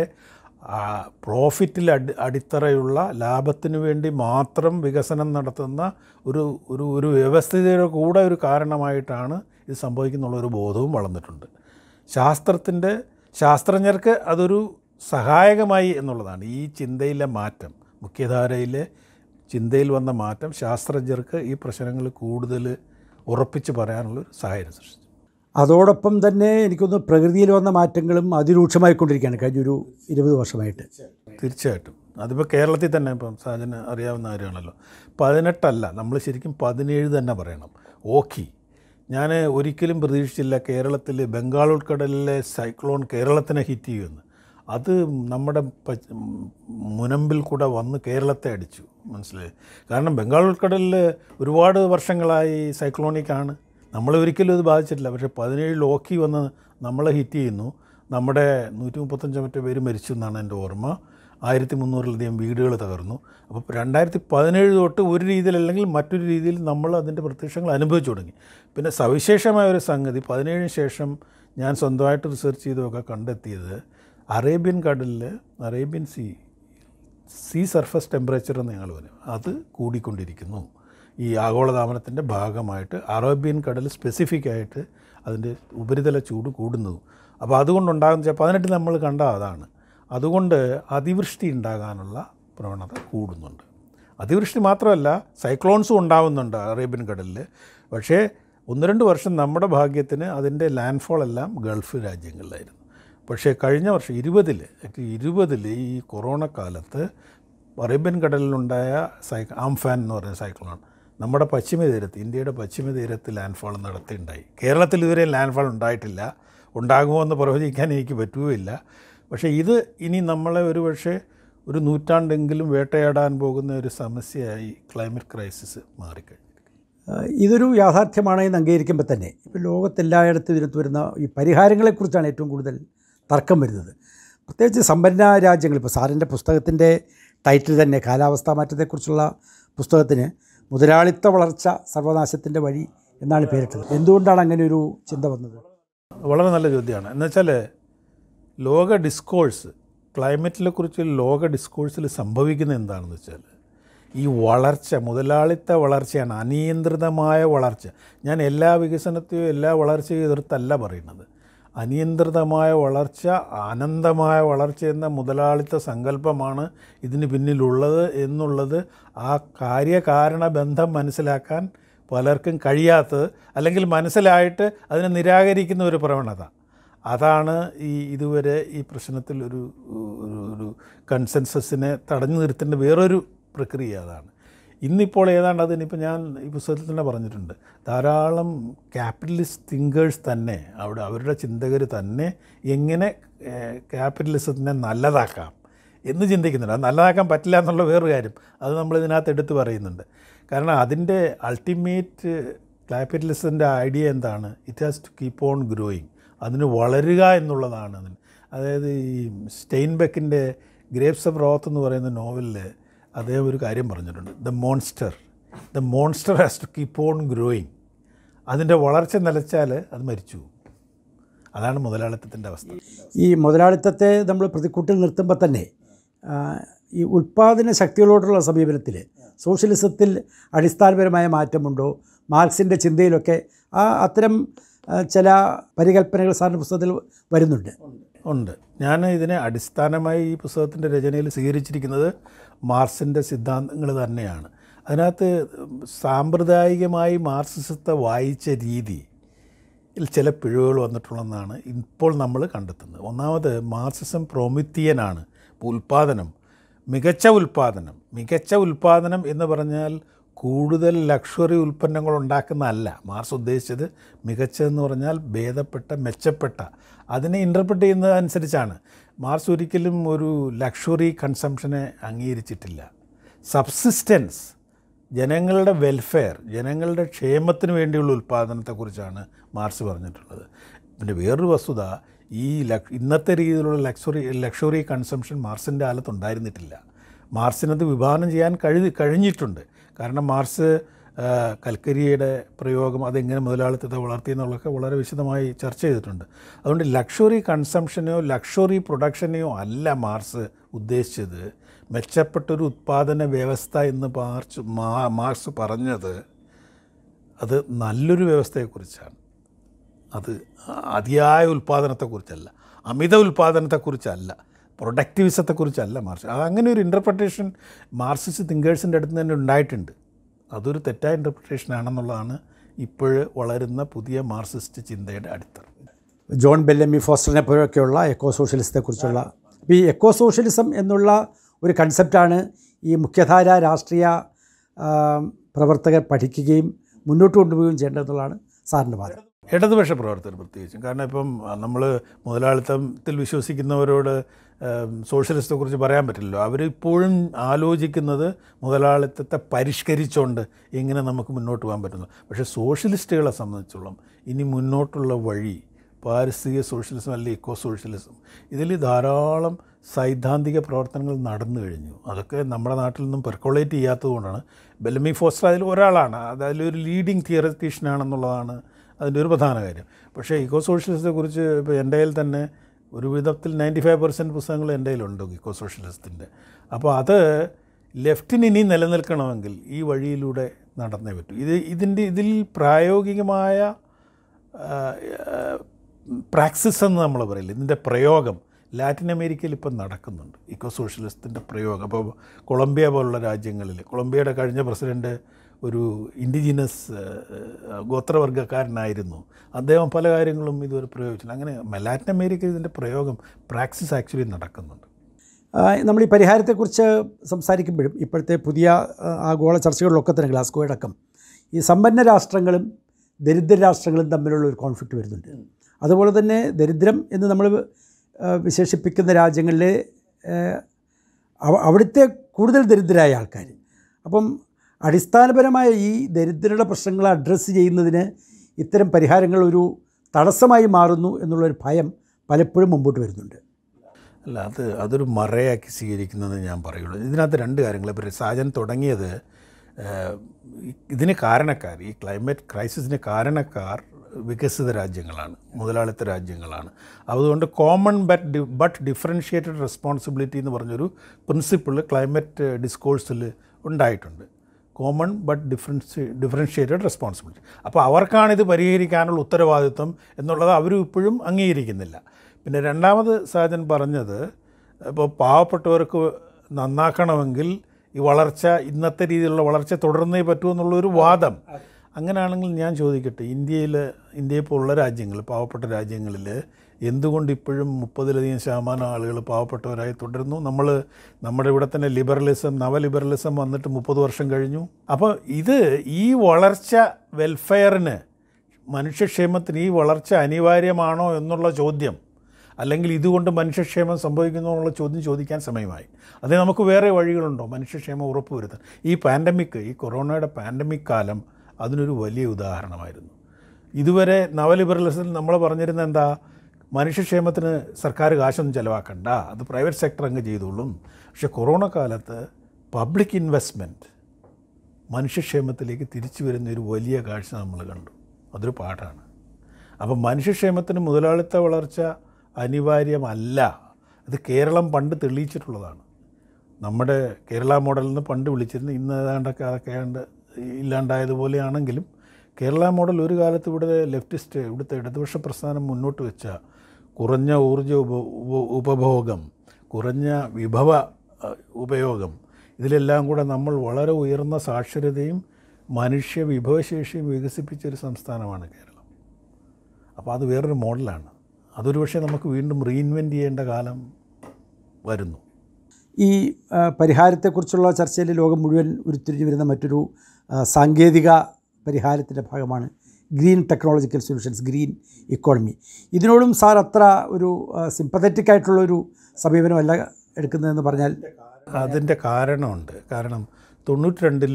പ്രോഫിറ്റിൽ അടി അടിത്തറയുള്ള ലാഭത്തിന് വേണ്ടി മാത്രം വികസനം നടത്തുന്ന ഒരു ഒരു ഒരു വ്യവസ്ഥിതിയുടെ കൂടെ ഒരു കാരണമായിട്ടാണ് ഇത് സംഭവിക്കുന്നുള്ള ഒരു ബോധവും വളർന്നിട്ടുണ്ട് ശാസ്ത്രത്തിൻ്റെ ശാസ്ത്രജ്ഞർക്ക് അതൊരു സഹായകമായി എന്നുള്ളതാണ് ഈ ചിന്തയിലെ മാറ്റം മുഖ്യധാരയിലെ ചിന്തയിൽ വന്ന മാറ്റം ശാസ്ത്രജ്ഞർക്ക് ഈ പ്രശ്നങ്ങൾ കൂടുതൽ ഉറപ്പിച്ച് പറയാനുള്ളൊരു സാഹചര്യം സൃഷ്ടിച്ചു അതോടൊപ്പം തന്നെ എനിക്കൊന്ന് പ്രകൃതിയിൽ വന്ന മാറ്റങ്ങളും അതിരൂക്ഷമായിക്കൊണ്ടിരിക്കുകയാണ് കഴിഞ്ഞൊരു ഇരുപത് വർഷമായിട്ട് തീർച്ചയായിട്ടും അതിപ്പോൾ കേരളത്തിൽ തന്നെ ഇപ്പം സാജന് അറിയാവുന്ന കാര്യമാണല്ലോ പതിനെട്ടല്ല നമ്മൾ ശരിക്കും പതിനേഴ് തന്നെ പറയണം ഓഖി ഞാൻ ഒരിക്കലും പ്രതീക്ഷിച്ചില്ല കേരളത്തിൽ ബംഗാൾ ഉൾക്കടലിലെ സൈക്ലോൺ കേരളത്തിനെ ഹിറ്റ് ചെയ്യുമെന്ന് അത് നമ്മുടെ പ- മുനമ്പിൽ കൂടെ വന്ന് കേരളത്തെ അടിച്ചു മനസ്സിലായി കാരണം ബംഗാൾ ഉൾക്കടലിൽ ഒരുപാട് വർഷങ്ങളായി സൈക്ലോണിക്കാണ് നമ്മളെ ഒരിക്കലും ഇത് ബാധിച്ചിട്ടില്ല പക്ഷേ പതിനേഴിൽ ഓക്കി വന്ന് നമ്മളെ ഹിറ്റ് ചെയ്യുന്നു നമ്മുടെ നൂറ്റി മുപ്പത്തഞ്ചോ മറ്റോ പേര് മരിച്ചു എന്നാണ് എൻ്റെ ഓർമ്മ ആയിരത്തി മുന്നൂറിലധികം വീടുകൾ തകർന്നു അപ്പോൾ രണ്ടായിരത്തി പതിനേഴ് തൊട്ട് ഒരു രീതിയിൽ അല്ലെങ്കിൽ മറ്റൊരു രീതിയിൽ നമ്മൾ അതിൻ്റെ പ്രത്യക്ഷങ്ങൾ അനുഭവിച്ചു തുടങ്ങി പിന്നെ സവിശേഷമായ ഒരു സംഗതി പതിനേഴിന് ശേഷം ഞാൻ സ്വന്തമായിട്ട് റിസർച്ച് ചെയ്തൊക്കെ കണ്ടെത്തിയത് അറേബ്യൻ കടലിൽ Arabian sea sea surface temperature എന്ന് ഞങ്ങൾ പറയും അത് കൂടിക്കൊണ്ടിരിക്കുന്നു ഈ ആഗോളതാപനത്തിൻ്റെ ഭാഗമായിട്ട് അറേബ്യൻ കടൽ സ്പെസിഫിക് ആയിട്ട് അതിൻ്റെ ഉപരിതല ചൂട് കൂടുന്നതും അപ്പോൾ അതുകൊണ്ടുണ്ടാകുന്ന വെച്ചാൽ പതിനെട്ടിൽ നമ്മൾ കണ്ട അതാണ് അതുകൊണ്ട് അതിവൃഷ്ടി ഉണ്ടാകാനുള്ള പ്രവണത കൂടുന്നുണ്ട് അതിവൃഷ്ടി മാത്രമല്ല സൈക്ലോൺസും ഉണ്ടാവുന്നുണ്ട് അറേബ്യൻ കടലിൽ പക്ഷേ ഒന്ന് രണ്ട് വർഷം നമ്മുടെ ഭാഗ്യത്തിന് അതിൻ്റെ ലാൻഡ്ഫോൾ എല്ലാം ഗൾഫ് രാജ്യങ്ങളിലായിരുന്നു പക്ഷേ കഴിഞ്ഞ വർഷം ഇരുപതിൽ ഇരുപതിൽ ഈ കൊറോണ കാലത്ത് അറേബ്യൻ കടലിലുണ്ടായ സൈ ആംഫാൻ എന്ന് പറയുന്ന സൈക്ലോൺ നമ്മുടെ പശ്ചിമ തീരത്ത് ഇന്ത്യയുടെ പശ്ചിമ തീരത്ത് ലാൻഡ്ഫാൾ നടത്തിയിട്ടുണ്ടായി കേരളത്തിൽ ഇതുവരെ ലാൻഡ്ഫാൾ ഉണ്ടായിട്ടില്ല ഉണ്ടാകുമോ എന്ന് പ്രവചിക്കാൻ എനിക്ക് പറ്റുകയില്ല പക്ഷേ ഇത് ഇനി നമ്മളെ ഒരു പക്ഷേ ഒരു നൂറ്റാണ്ടെങ്കിലും വേട്ടയാടാൻ പോകുന്ന ഒരു സമസ്യയായി ക്ലൈമറ്റ് ക്രൈസിസ് മാറിക്കഴിഞ്ഞു ആഹ് ഇതൊരു യാഥാർത്ഥ്യമാണ് എന്ന് അംഗീകരിക്കുമ്പോൾ തന്നെ ഇപ്പോൾ ലോകത്തെല്ലായിടത്തും ഇതിനകത്ത് വരുന്ന ഈ പരിഹാരങ്ങളെക്കുറിച്ചാണ് ഏറ്റവും കൂടുതൽ തർക്കം വരുന്നത് പ്രത്യേകിച്ച് സമ്പന്ന രാജ്യങ്ങൾ ഇപ്പോൾ സാറിൻ്റെ പുസ്തകത്തിൻ്റെ ടൈറ്റിൽ തന്നെ കാലാവസ്ഥാ മാറ്റത്തെക്കുറിച്ചുള്ള പുസ്തകത്തിന് മുതലാളിത്ത വളർച്ച സർവനാശത്തിൻ്റെ വഴി എന്നാണ് പേരിട്ടത് എന്തുകൊണ്ടാണ് അങ്ങനെ ഒരു ചിന്ത വന്നത് വളരെ നല്ല ചോദ്യമാണ് എന്നുവെച്ചാൽ ലോക ഡിസ്കോഴ്സ് ക്ലൈമറ്റിനെ കുറിച്ച് ലോക ഡിസ്കോഴ്സിൽ സംഭവിക്കുന്നത് എന്താണെന്ന് വെച്ചാൽ ഈ വളർച്ച മുതലാളിത്ത വളർച്ചയാണ് അനിയന്ത്രിതമായ വളർച്ച ഞാൻ എല്ലാ വികസനത്തെയും എല്ലാ വളർച്ചയും എതിർത്തല്ല പറയുന്നത് അനിയന്ത്രിതമായ വളർച്ച അനന്തമായ വളർച്ച എന്ന മുതലാളിത്ത സങ്കല്പമാണ് ഇതിന് പിന്നിലുള്ളത് എന്നുള്ളത് ആ കാര്യകാരണ ബന്ധം മനസ്സിലാക്കാൻ പലർക്കും കഴിയാത്തത് അല്ലെങ്കിൽ മനസ്സിലായിട്ട് അതിനെ നിരാകരിക്കുന്ന ഒരു പ്രവണത അതാണ് ഈ ഇതുവരെ ഈ പ്രശ്നത്തിൽ ഒരു ഒരു ഒരു കൺസെൻസസിനെ തടഞ്ഞു നിർത്തേണ്ട വേറൊരു പ്രക്രിയ അതാണ് ഇന്നിപ്പോൾ ഏതാണ്ട് അതിനിപ്പോൾ ഞാൻ ഈ പുസ്തകത്തിൽ തന്നെ പറഞ്ഞിട്ടുണ്ട് ധാരാളം ക്യാപിറ്റലിസ്റ്റ് തിങ്കേഴ്സ് തന്നെ അവിടെ അവരുടെ ചിന്തകർ തന്നെ എങ്ങനെ ക്യാപിറ്റലിസത്തിനെ നല്ലതാക്കാം എന്ന് ചിന്തിക്കുന്നുണ്ട് അത് നല്ലതാക്കാൻ പറ്റില്ല എന്നുള്ള വേറൊരു കാര്യം അത് നമ്മൾ ഇതിനകത്ത് എടുത്തു പറയുന്നുണ്ട് കാരണം അതിൻ്റെ അൾട്ടിമേറ്റ് ക്യാപിറ്റലിസത്തിൻ്റെ ഐഡിയ എന്താണ് it has to keep on growing അതിന് വളരുക എന്നുള്ളതാണ് അതിന് അതായത് ഈ സ്റ്റെയിൻബെക്കിൻ്റെ ഗ്രേപ്സ് ഓഫ് റോത്ത് എന്ന് പറയുന്ന നോവലിൽ അദ്ദേഹം ഒരു കാര്യം പറഞ്ഞിട്ടുണ്ട് the monster the monster has to keep on growing അതിൻ്റെ വളർച്ച നിലച്ചാൽ അത് മരിച്ചു പോകും. അതാണ് മുതലാളിത്തത്തിൻ്റെ അവസ്ഥ ഈ മുതലാളിത്തത്തെ നമ്മൾ പ്രതിക്കൂട്ടിൽ നിർത്തുമ്പോൾ തന്നെ ആ, ഈ ഉൽപ്പാദന ശക്തികളോടുള്ള സമീപനത്തിൽ സോഷ്യലിസത്തിൽ അടിസ്ഥാനപരമായ മാറ്റമുണ്ടോ മാർക്സിൻ്റെ ചിന്തയിലൊക്കെ ആ അത്തരം ആ, ചില പരികല്പനകൾ സാറിൻ്റെ പുസ്തകത്തിൽ വരുന്നുണ്ട് ഉണ്ട് ഞാൻ ഇതിനെ അടിസ്ഥാനമായി ഈ പുസ്തകത്തിൻ്റെ രചനയിൽ സ്വീകരിച്ചിരിക്കുന്നത് മാർസിൻ്റെ സിദ്ധാന്തങ്ങൾ തന്നെയാണ് അതിനകത്ത് സാമ്പ്രദായികമായി മാർക്സിസത്തെ വായിച്ച രീതി യിൽ ചില പിഴവുകൾ വന്നിട്ടുള്ളതെന്നാണ് ഇപ്പോൾ നമ്മൾ കണ്ടെത്തുന്നത് ഒന്നാമത് മാർക്സിസം പ്രൊമിത്തിയനാണ് ഇപ്പോൾ ഉൽപ്പാദനം മികച്ച ഉൽപ്പാദനം മികച്ച ഉൽപ്പാദനം എന്ന് പറഞ്ഞാൽ കൂടുതൽ ലക്ഷറി ഉൽപ്പന്നങ്ങൾ ഉണ്ടാക്കുന്നതല്ല മാർസ് ഉദ്ദേശിച്ചത് മികച്ചതെന്ന് പറഞ്ഞാൽ ഭേദപ്പെട്ട മെച്ചപ്പെട്ട അതിനെ ഇൻ്റർപ്രറ്റ് ചെയ്യുന്നത് അനുസരിച്ചാണ് മാർസ് ഒരിക്കലും ഒരു ലക്ഷറി കൺസംഷനെ അംഗീകരിച്ചിട്ടില്ല സബ്സിസ്റ്റൻസ് ജനങ്ങളുടെ വെൽഫെയർ ജനങ്ങളുടെ ക്ഷേമത്തിന് വേണ്ടിയുള്ള ഉൽപ്പാദനത്തെക്കുറിച്ചാണ് മാർക്സ് പറഞ്ഞിട്ടുള്ളത് പിന്നെ വേറൊരു വസ്തുത ഈ ലക് ഇന്നത്തെ രീതിയിലുള്ള ലക്ഷറി ലക്ഷറി കൺസംഷൻ മാർസിൻ്റെ കാലത്ത് ഉണ്ടായിരുന്നിട്ടില്ല മാർസിനത് വിഭാവനം ചെയ്യാൻ കഴി കഴിഞ്ഞിട്ടുണ്ട് കാരണം മാർസ് ആ, കൽക്കരിയുടെ പ്രയോഗം അതെങ്ങനെ മുതലാളിത്തത്തെ വളർത്തി എന്നുള്ളതൊക്കെ വളരെ വിശദമായി ചർച്ച ചെയ്തിട്ടുണ്ട് അതുകൊണ്ട് ലക്ഷറി കൺസംഷനെയോ ലക്ഷറി പ്രൊഡക്ഷനെയോ അല്ല മാർസ് ഉദ്ദേശിച്ചത് മെച്ചപ്പെട്ടൊരു ഉത്പാദന വ്യവസ്ഥ എന്ന് മാർച്ച് മാ- മാർക്സ് പറഞ്ഞത് അത് നല്ലൊരു വ്യവസ്ഥയെക്കുറിച്ചാണ് അത് അതിയായ ഉൽപ്പാദനത്തെക്കുറിച്ചല്ല അമിത ഉൽപ്പാദനത്തെക്കുറിച്ചല്ല പ്രൊഡക്റ്റിവിസത്തെക്കുറിച്ചല്ല മാർക്സ് അത് അങ്ങനെ ഒരു ഇൻ്റർപ്രിട്ടേഷൻ മാർക്സിസ്റ്റ് തിങ്കേഴ്സിൻ്റെ അടുത്ത് തന്നെ ഉണ്ടായിട്ടുണ്ട് അതൊരു തെറ്റായ ഇൻ്റർപ്രിട്ടേഷൻ ആണെന്നുള്ളതാണ് ഇപ്പോൾ വളരുന്ന പുതിയ മാർക്സിസ്റ്റ് ചിന്തയുടെ അടിത്തറ ജോൺ ബെല്ലമി ഫോസ്റ്ററിനെ പോലെയൊക്കെയുള്ള എക്കോ സോഷ്യലിസത്തെക്കുറിച്ചുള്ള അപ്പോൾ ഈ എക്കോ സോഷ്യലിസം എന്നുള്ള ഒരു കൺസെപ്റ്റാണ് ഈ മുഖ്യധാര രാഷ്ട്രീയ ആ, പ്രവർത്തകർ പഠിക്കുകയും മുന്നോട്ട് കൊണ്ടുപോവുകയും ചെയ്യേണ്ടതെന്നുള്ളതാണ് സാറിൻ്റെ വാദം ഇടതുപക്ഷ പ്രവർത്തകർ പ്രത്യേകിച്ചും കാരണം ഇപ്പം നമ്മൾ മുതലാളിത്തത്തിൽ വിശ്വസിക്കുന്നവരോട് സോഷ്യലിസ്റ്റെക്കുറിച്ച് പറയാൻ പറ്റില്ലല്ലോ അവരിപ്പോഴും ആലോചിക്കുന്നത് മുതലാളിത്തത്തെ പരിഷ്കരിച്ചുകൊണ്ട് എങ്ങനെ നമുക്ക് മുന്നോട്ട് പോകാൻ പറ്റുന്നു പക്ഷേ സോഷ്യലിസ്റ്റുകളെ സംബന്ധിച്ചോളം ഇനി മുന്നോട്ടുള്ള വഴി പാരിസ്ഥിതിക സോഷ്യലിസം അല്ലെങ്കിൽ ഇക്കോ സോഷ്യലിസം ഇതിൽ ധാരാളം സൈദ്ധാന്തിക പ്രവർത്തനങ്ങൾ നടന്നു കഴിഞ്ഞു അതൊക്കെ നമ്മുടെ നാട്ടിൽ നിന്നും പെർക്കുലേറ്റ് ചെയ്യാത്തതുകൊണ്ടാണ് ബെല്ലമി ഫോസ്റ്റർ അതിൽ ഒരാളാണ് അത് അതിലൊരു ലീഡിങ് തിയററ്റീഷ്യനാണെന്നുള്ളതാണ് അതിൻ്റെ ഒരു പ്രധാന കാര്യം പക്ഷേ ഇക്കോ സോഷ്യലിസത്തെക്കുറിച്ച് ഇപ്പോൾ എൻ്റെ കയ്യിൽ തന്നെ ഒരു വിധത്തിൽ നയൻറ്റി ഫൈവ് പെർസെൻറ്റ് പുസ്തകങ്ങൾ എൻ്റെ കയ്യിലുണ്ട് ഇക്കോ സോഷ്യലിസത്തിൻ്റെ അപ്പോൾ അത് ലെഫ്റ്റിന് ഇനി നിലനിൽക്കണമെങ്കിൽ ഈ വഴിയിലൂടെ നടന്നേ പറ്റൂ ഇത് ഇതിൻ്റെ ഇതിൽ പ്രായോഗികമായ പ്രാക്സിസ് എന്ന് നമ്മൾ പറയില്ല ഇതിൻ്റെ പ്രയോഗം ലാറ്റിൻ അമേരിക്കയിൽ ഇപ്പം നടക്കുന്നുണ്ട് ഇക്കോ സോഷ്യലിസത്തിൻ്റെ പ്രയോഗം അപ്പോൾ കൊളംബിയ പോലുള്ള രാജ്യങ്ങളിൽ കൊളംബിയയുടെ കഴിഞ്ഞ പ്രസിഡൻറ്റ് ഒരു ഇൻഡിജിനസ് ഗോത്രവർഗ്ഗക്കാരനായിരുന്നു അദ്ദേഹം പല കാര്യങ്ങളും ഇതുവരെ പ്രയോഗിച്ചില്ല അങ്ങനെ ലാറ്റിൻ അമേരിക്കയിൽ ഇതിൻ്റെ പ്രയോഗം പ്രാക്സിസ് ആക്ച്വലി നടക്കുന്നുണ്ട് ആ, നമ്മൾ ഈ പരിഹാരത്തെക്കുറിച്ച് സംസാരിക്കുമ്പോഴും ഇപ്പോഴത്തെ പുതിയ ആ, ആഗോള ചർച്ചകളിലൊക്കെ തന്നെ ഗ്ലാസ്ഗോ അടക്കം ഈ സമ്പന്ന രാഷ്ട്രങ്ങളും ദരിദ്ര രാഷ്ട്രങ്ങളും തമ്മിലുള്ള ഒരു കോൺഫ്ലിക്റ്റ് വരുന്നുണ്ട് അതുപോലെ തന്നെ ദരിദ്രം എന്ന് നമ്മൾ ആ, വിശേഷിപ്പിക്കുന്ന രാജ്യങ്ങളിലെ ആ, അവ- അവിടുത്തെ കൂടുതൽ ദരിദ്രരായ ആൾക്കാർ അപ്പം അടിസ്ഥാനപരമായ ഈ ദരിദ്രരുടെ പ്രശ്നങ്ങൾ അഡ്രസ്സ് ചെയ്യുന്നതിന് ഇത്തരം പരിഹാരങ്ങൾ ഒരു തടസ്സമായി മാറുന്നു എന്നുള്ളൊരു ഭയം പലപ്പോഴും മുമ്പോട്ട് വരുന്നുണ്ട് അല്ല അത് അതൊരു മറയാക്കി സ്വീകരിക്കുന്നത് ഞാൻ പറയുള്ളൂ ഇതിനകത്ത് രണ്ട് കാര്യങ്ങൾ ഇപ്പോൾ സാജൻ തുടങ്ങിയത് ഏഹ്, ഈ- ഇതിന് കാരണക്കാർ ഈ ക്ലൈമറ്റ് ക്രൈസിസിന് കാരണക്കാർ വികസിത രാജ്യങ്ങളാണ് മുതലാളിത്ത രാജ്യങ്ങളാണ് അതുകൊണ്ട് common but D but differentiated responsibility എന്ന് പറഞ്ഞൊരു പ്രിൻസിപ്പിൾ ക്ലൈമറ്റ് ഡിസ്കോഴ്സിൽ ഉണ്ടായിട്ടുണ്ട് common but difference differentiated responsibility അപ്പോൾ അവർക്കാണിത് പരിഹരിക്കാനുള്ള ഉത്തരവാദിത്വം എന്നുള്ളത് അവരും ഇപ്പോഴും അംഗീകരിക്കുന്നില്ല പിന്നെ രണ്ടാമത് സാജൻ പറഞ്ഞത് ഇപ്പോൾ പാവപ്പെട്ടവർക്ക് നന്നാക്കണമെങ്കിൽ ഈ വളർച്ച ഇന്നത്തെ രീതിയിലുള്ള വളർച്ച തുടർന്നേ പറ്റൂ എന്നുള്ളൊരു വാദം അങ്ങനെയാണെങ്കിൽ ഞാൻ ചോദിക്കട്ടെ ഇന്ത്യയിൽ ഇന്ത്യയെ പോലുള്ള രാജ്യങ്ങൾ പാവപ്പെട്ട രാജ്യങ്ങളിൽ എന്തുകൊണ്ട് ഇപ്പോഴും മുപ്പതിലധികം ശതമാനം ആളുകൾ പാവപ്പെട്ടവരായി തുടരുന്നു നമ്മൾ നമ്മുടെ ഇവിടെ തന്നെ ലിബറലിസം നവലിബറലിസം വന്നിട്ട് മുപ്പത് വർഷം കഴിഞ്ഞു അപ്പോൾ ഇത് ഈ വളർച്ച വെൽഫെയറിന് മനുഷ്യക്ഷേമത്തിന് ഈ വളർച്ച അനിവാര്യമാണോ എന്നുള്ള ചോദ്യം അല്ലെങ്കിൽ ഇതുകൊണ്ട് മനുഷ്യക്ഷേമം സംഭവിക്കുന്നു എന്നുള്ള ചോദ്യം ചോദിക്കാൻ സമയമായി അതിന് നമുക്ക് വേറെ വഴികളുണ്ടോ മനുഷ്യക്ഷേമം ഉറപ്പുവരുത്താൻ ഈ പാൻഡമിക് ഈ കൊറോണയുടെ പാൻഡമിക് കാലം അതിനൊരു വലിയ ഉദാഹരണമായിരുന്നു ഇതുവരെ നവലിബറലിസത്തിൽ നമ്മൾ പറഞ്ഞിരുന്ന എന്താ മനുഷ്യക്ഷേമത്തിന് സർക്കാർ കാശൊന്നും ചിലവാക്കണ്ട അത് പ്രൈവറ്റ് സെക്ടർ അങ്ങ് ചെയ്തോളും പക്ഷേ കൊറോണ കാലത്ത് പബ്ലിക് ഇൻവെസ്റ്റ്മെൻറ്റ് മനുഷ്യക്ഷേമത്തിലേക്ക് തിരിച്ചു വരുന്ന ഒരു വലിയ കാഴ്ച നമ്മൾ കണ്ടു അതൊരു പാഠമാണ് അപ്പം മനുഷ്യക്ഷേമത്തിന് മുതലാളിത്ത വളർച്ച അനിവാര്യമല്ല അത് കേരളം പണ്ട് തെളിയിച്ചിട്ടുള്ളതാണ് നമ്മുടെ കേരള മോഡലിൽ നിന്ന് പണ്ട് വിളിച്ചിരുന്നു ഇന്ന് ഏതാണ്ടൊക്കെ അതൊക്കെ ഏതാണ്ട് ഇല്ലാണ്ടായതുപോലെയാണെങ്കിലും കേരള മോഡൽ ഒരു കാലത്ത് ഇവിടെ ലെഫ്റ്റിസ്റ്റ് ഇവിടുത്തെ ഇടതുപക്ഷ പ്രസ്ഥാനം മുന്നോട്ട് വെച്ച കുറഞ്ഞ ഊർജ്ജ ഉപ ഉപ- ഉപഭോഗം കുറഞ്ഞ വിഭവ അഹ്, ഉപയോഗം ഇതിലെല്ലാം കൂടെ നമ്മൾ വളരെ ഉയർന്ന സാക്ഷരതയും മനുഷ്യ വിഭവശേഷിയും വികസിപ്പിച്ച ഒരു സംസ്ഥാനമാണ് കേരളം അപ്പോൾ അത് വേറൊരു മോഡലാണ് അതൊരു പക്ഷേ നമുക്ക് വീണ്ടും റീഇൻവെൻറ്റ് ചെയ്യേണ്ട കാലം വരുന്നു ഈ ആ, പരിഹാരത്തെക്കുറിച്ചുള്ള ചർച്ചയിൽ ലോകം മുഴുവൻ ഉരുത്തിരിഞ്ഞു വരുന്ന മറ്റൊരു ആ, സാങ്കേതിക പരിഹാരത്തിൻ്റെ ഭാഗമാണ് green technological solutions green economy ഇതിനോടും സാർ അത്ര ഒരു സിമ്പത്തറ്റിക് ആയിട്ടുള്ളൊരു സമീപനമല്ല എടുക്കുന്നതെന്ന് പറഞ്ഞാൽ അതിൻ്റെ കാരണമുണ്ട് കാരണം തൊണ്ണൂറ്റി രണ്ടിൽ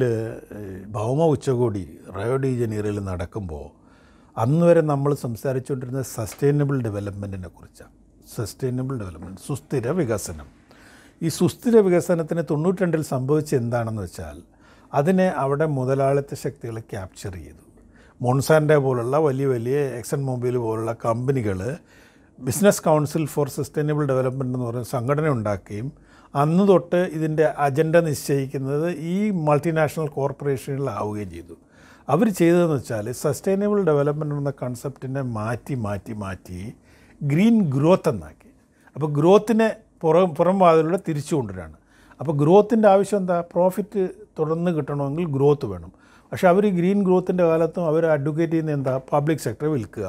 ഭൗമ ഉച്ചകോടി റയോ ഡി ജനീറയിൽ നടക്കുമ്പോൾ അന്ന് വരെ നമ്മൾ സംസാരിച്ചുകൊണ്ടിരുന്നത് സസ്റ്റൈനബിൾ ഡെവലപ്മെൻറ്റിനെ കുറിച്ചാണ് സസ്റ്റൈനബിൾ ഡെവലപ്മെൻറ്റ് സുസ്ഥിര വികസനം ഈ സുസ്ഥിര വികസനത്തിന് തൊണ്ണൂറ്റി രണ്ടിൽ സംഭവിച്ചത് എന്താണെന്ന് വെച്ചാൽ അതിനെ അവിടെ മുതലാളിത്ത ശക്തികൾ ക്യാപ്ചർ ചെയ്തു മോൺസാൻ്റെ പോലുള്ള വലിയ വലിയ എക്സൺ മൊബൈൽ പോലുള്ള കമ്പനികൾ business council for sustainable development എന്ന് പറയുന്ന സംഘടന ഉണ്ടാക്കുകയും അന്ന് തൊട്ട് ഇതിൻ്റെ അജണ്ട നിശ്ചയിക്കുന്നത് ഈ മൾട്ടിനാഷണൽ കോർപ്പറേഷനുകളാവുകയും ചെയ്തു അവർ ചെയ്തതെന്ന് വെച്ചാൽ സസ്റ്റൈനബിൾ ഡെവലപ്മെൻറ്റ് എന്ന കൺസെപ്റ്റിനെ മാറ്റി മാറ്റി മാറ്റി ഗ്രീൻ ഗ്രോത്ത് എന്നാക്കി അപ്പോൾ ഗ്രോത്തിനെ പുറം പുറം വാതിലൂടെ തിരിച്ചു കൊണ്ടുവരാണ് അപ്പോൾ ഗ്രോത്തിൻ്റെ ആവശ്യം എന്താ പ്രോഫിറ്റ് തുടർന്ന് കിട്ടണമെങ്കിൽ ഗ്രോത്ത് വേണം പക്ഷേ അവർ ഗ്രീൻ ഗ്രോത്തിൻ്റെ കാലത്തും അവർ അഡ്വക്കേറ്റ് ചെയ്യുന്ന എന്താ പബ്ലിക് സെക്ടറെ വിൽക്കുക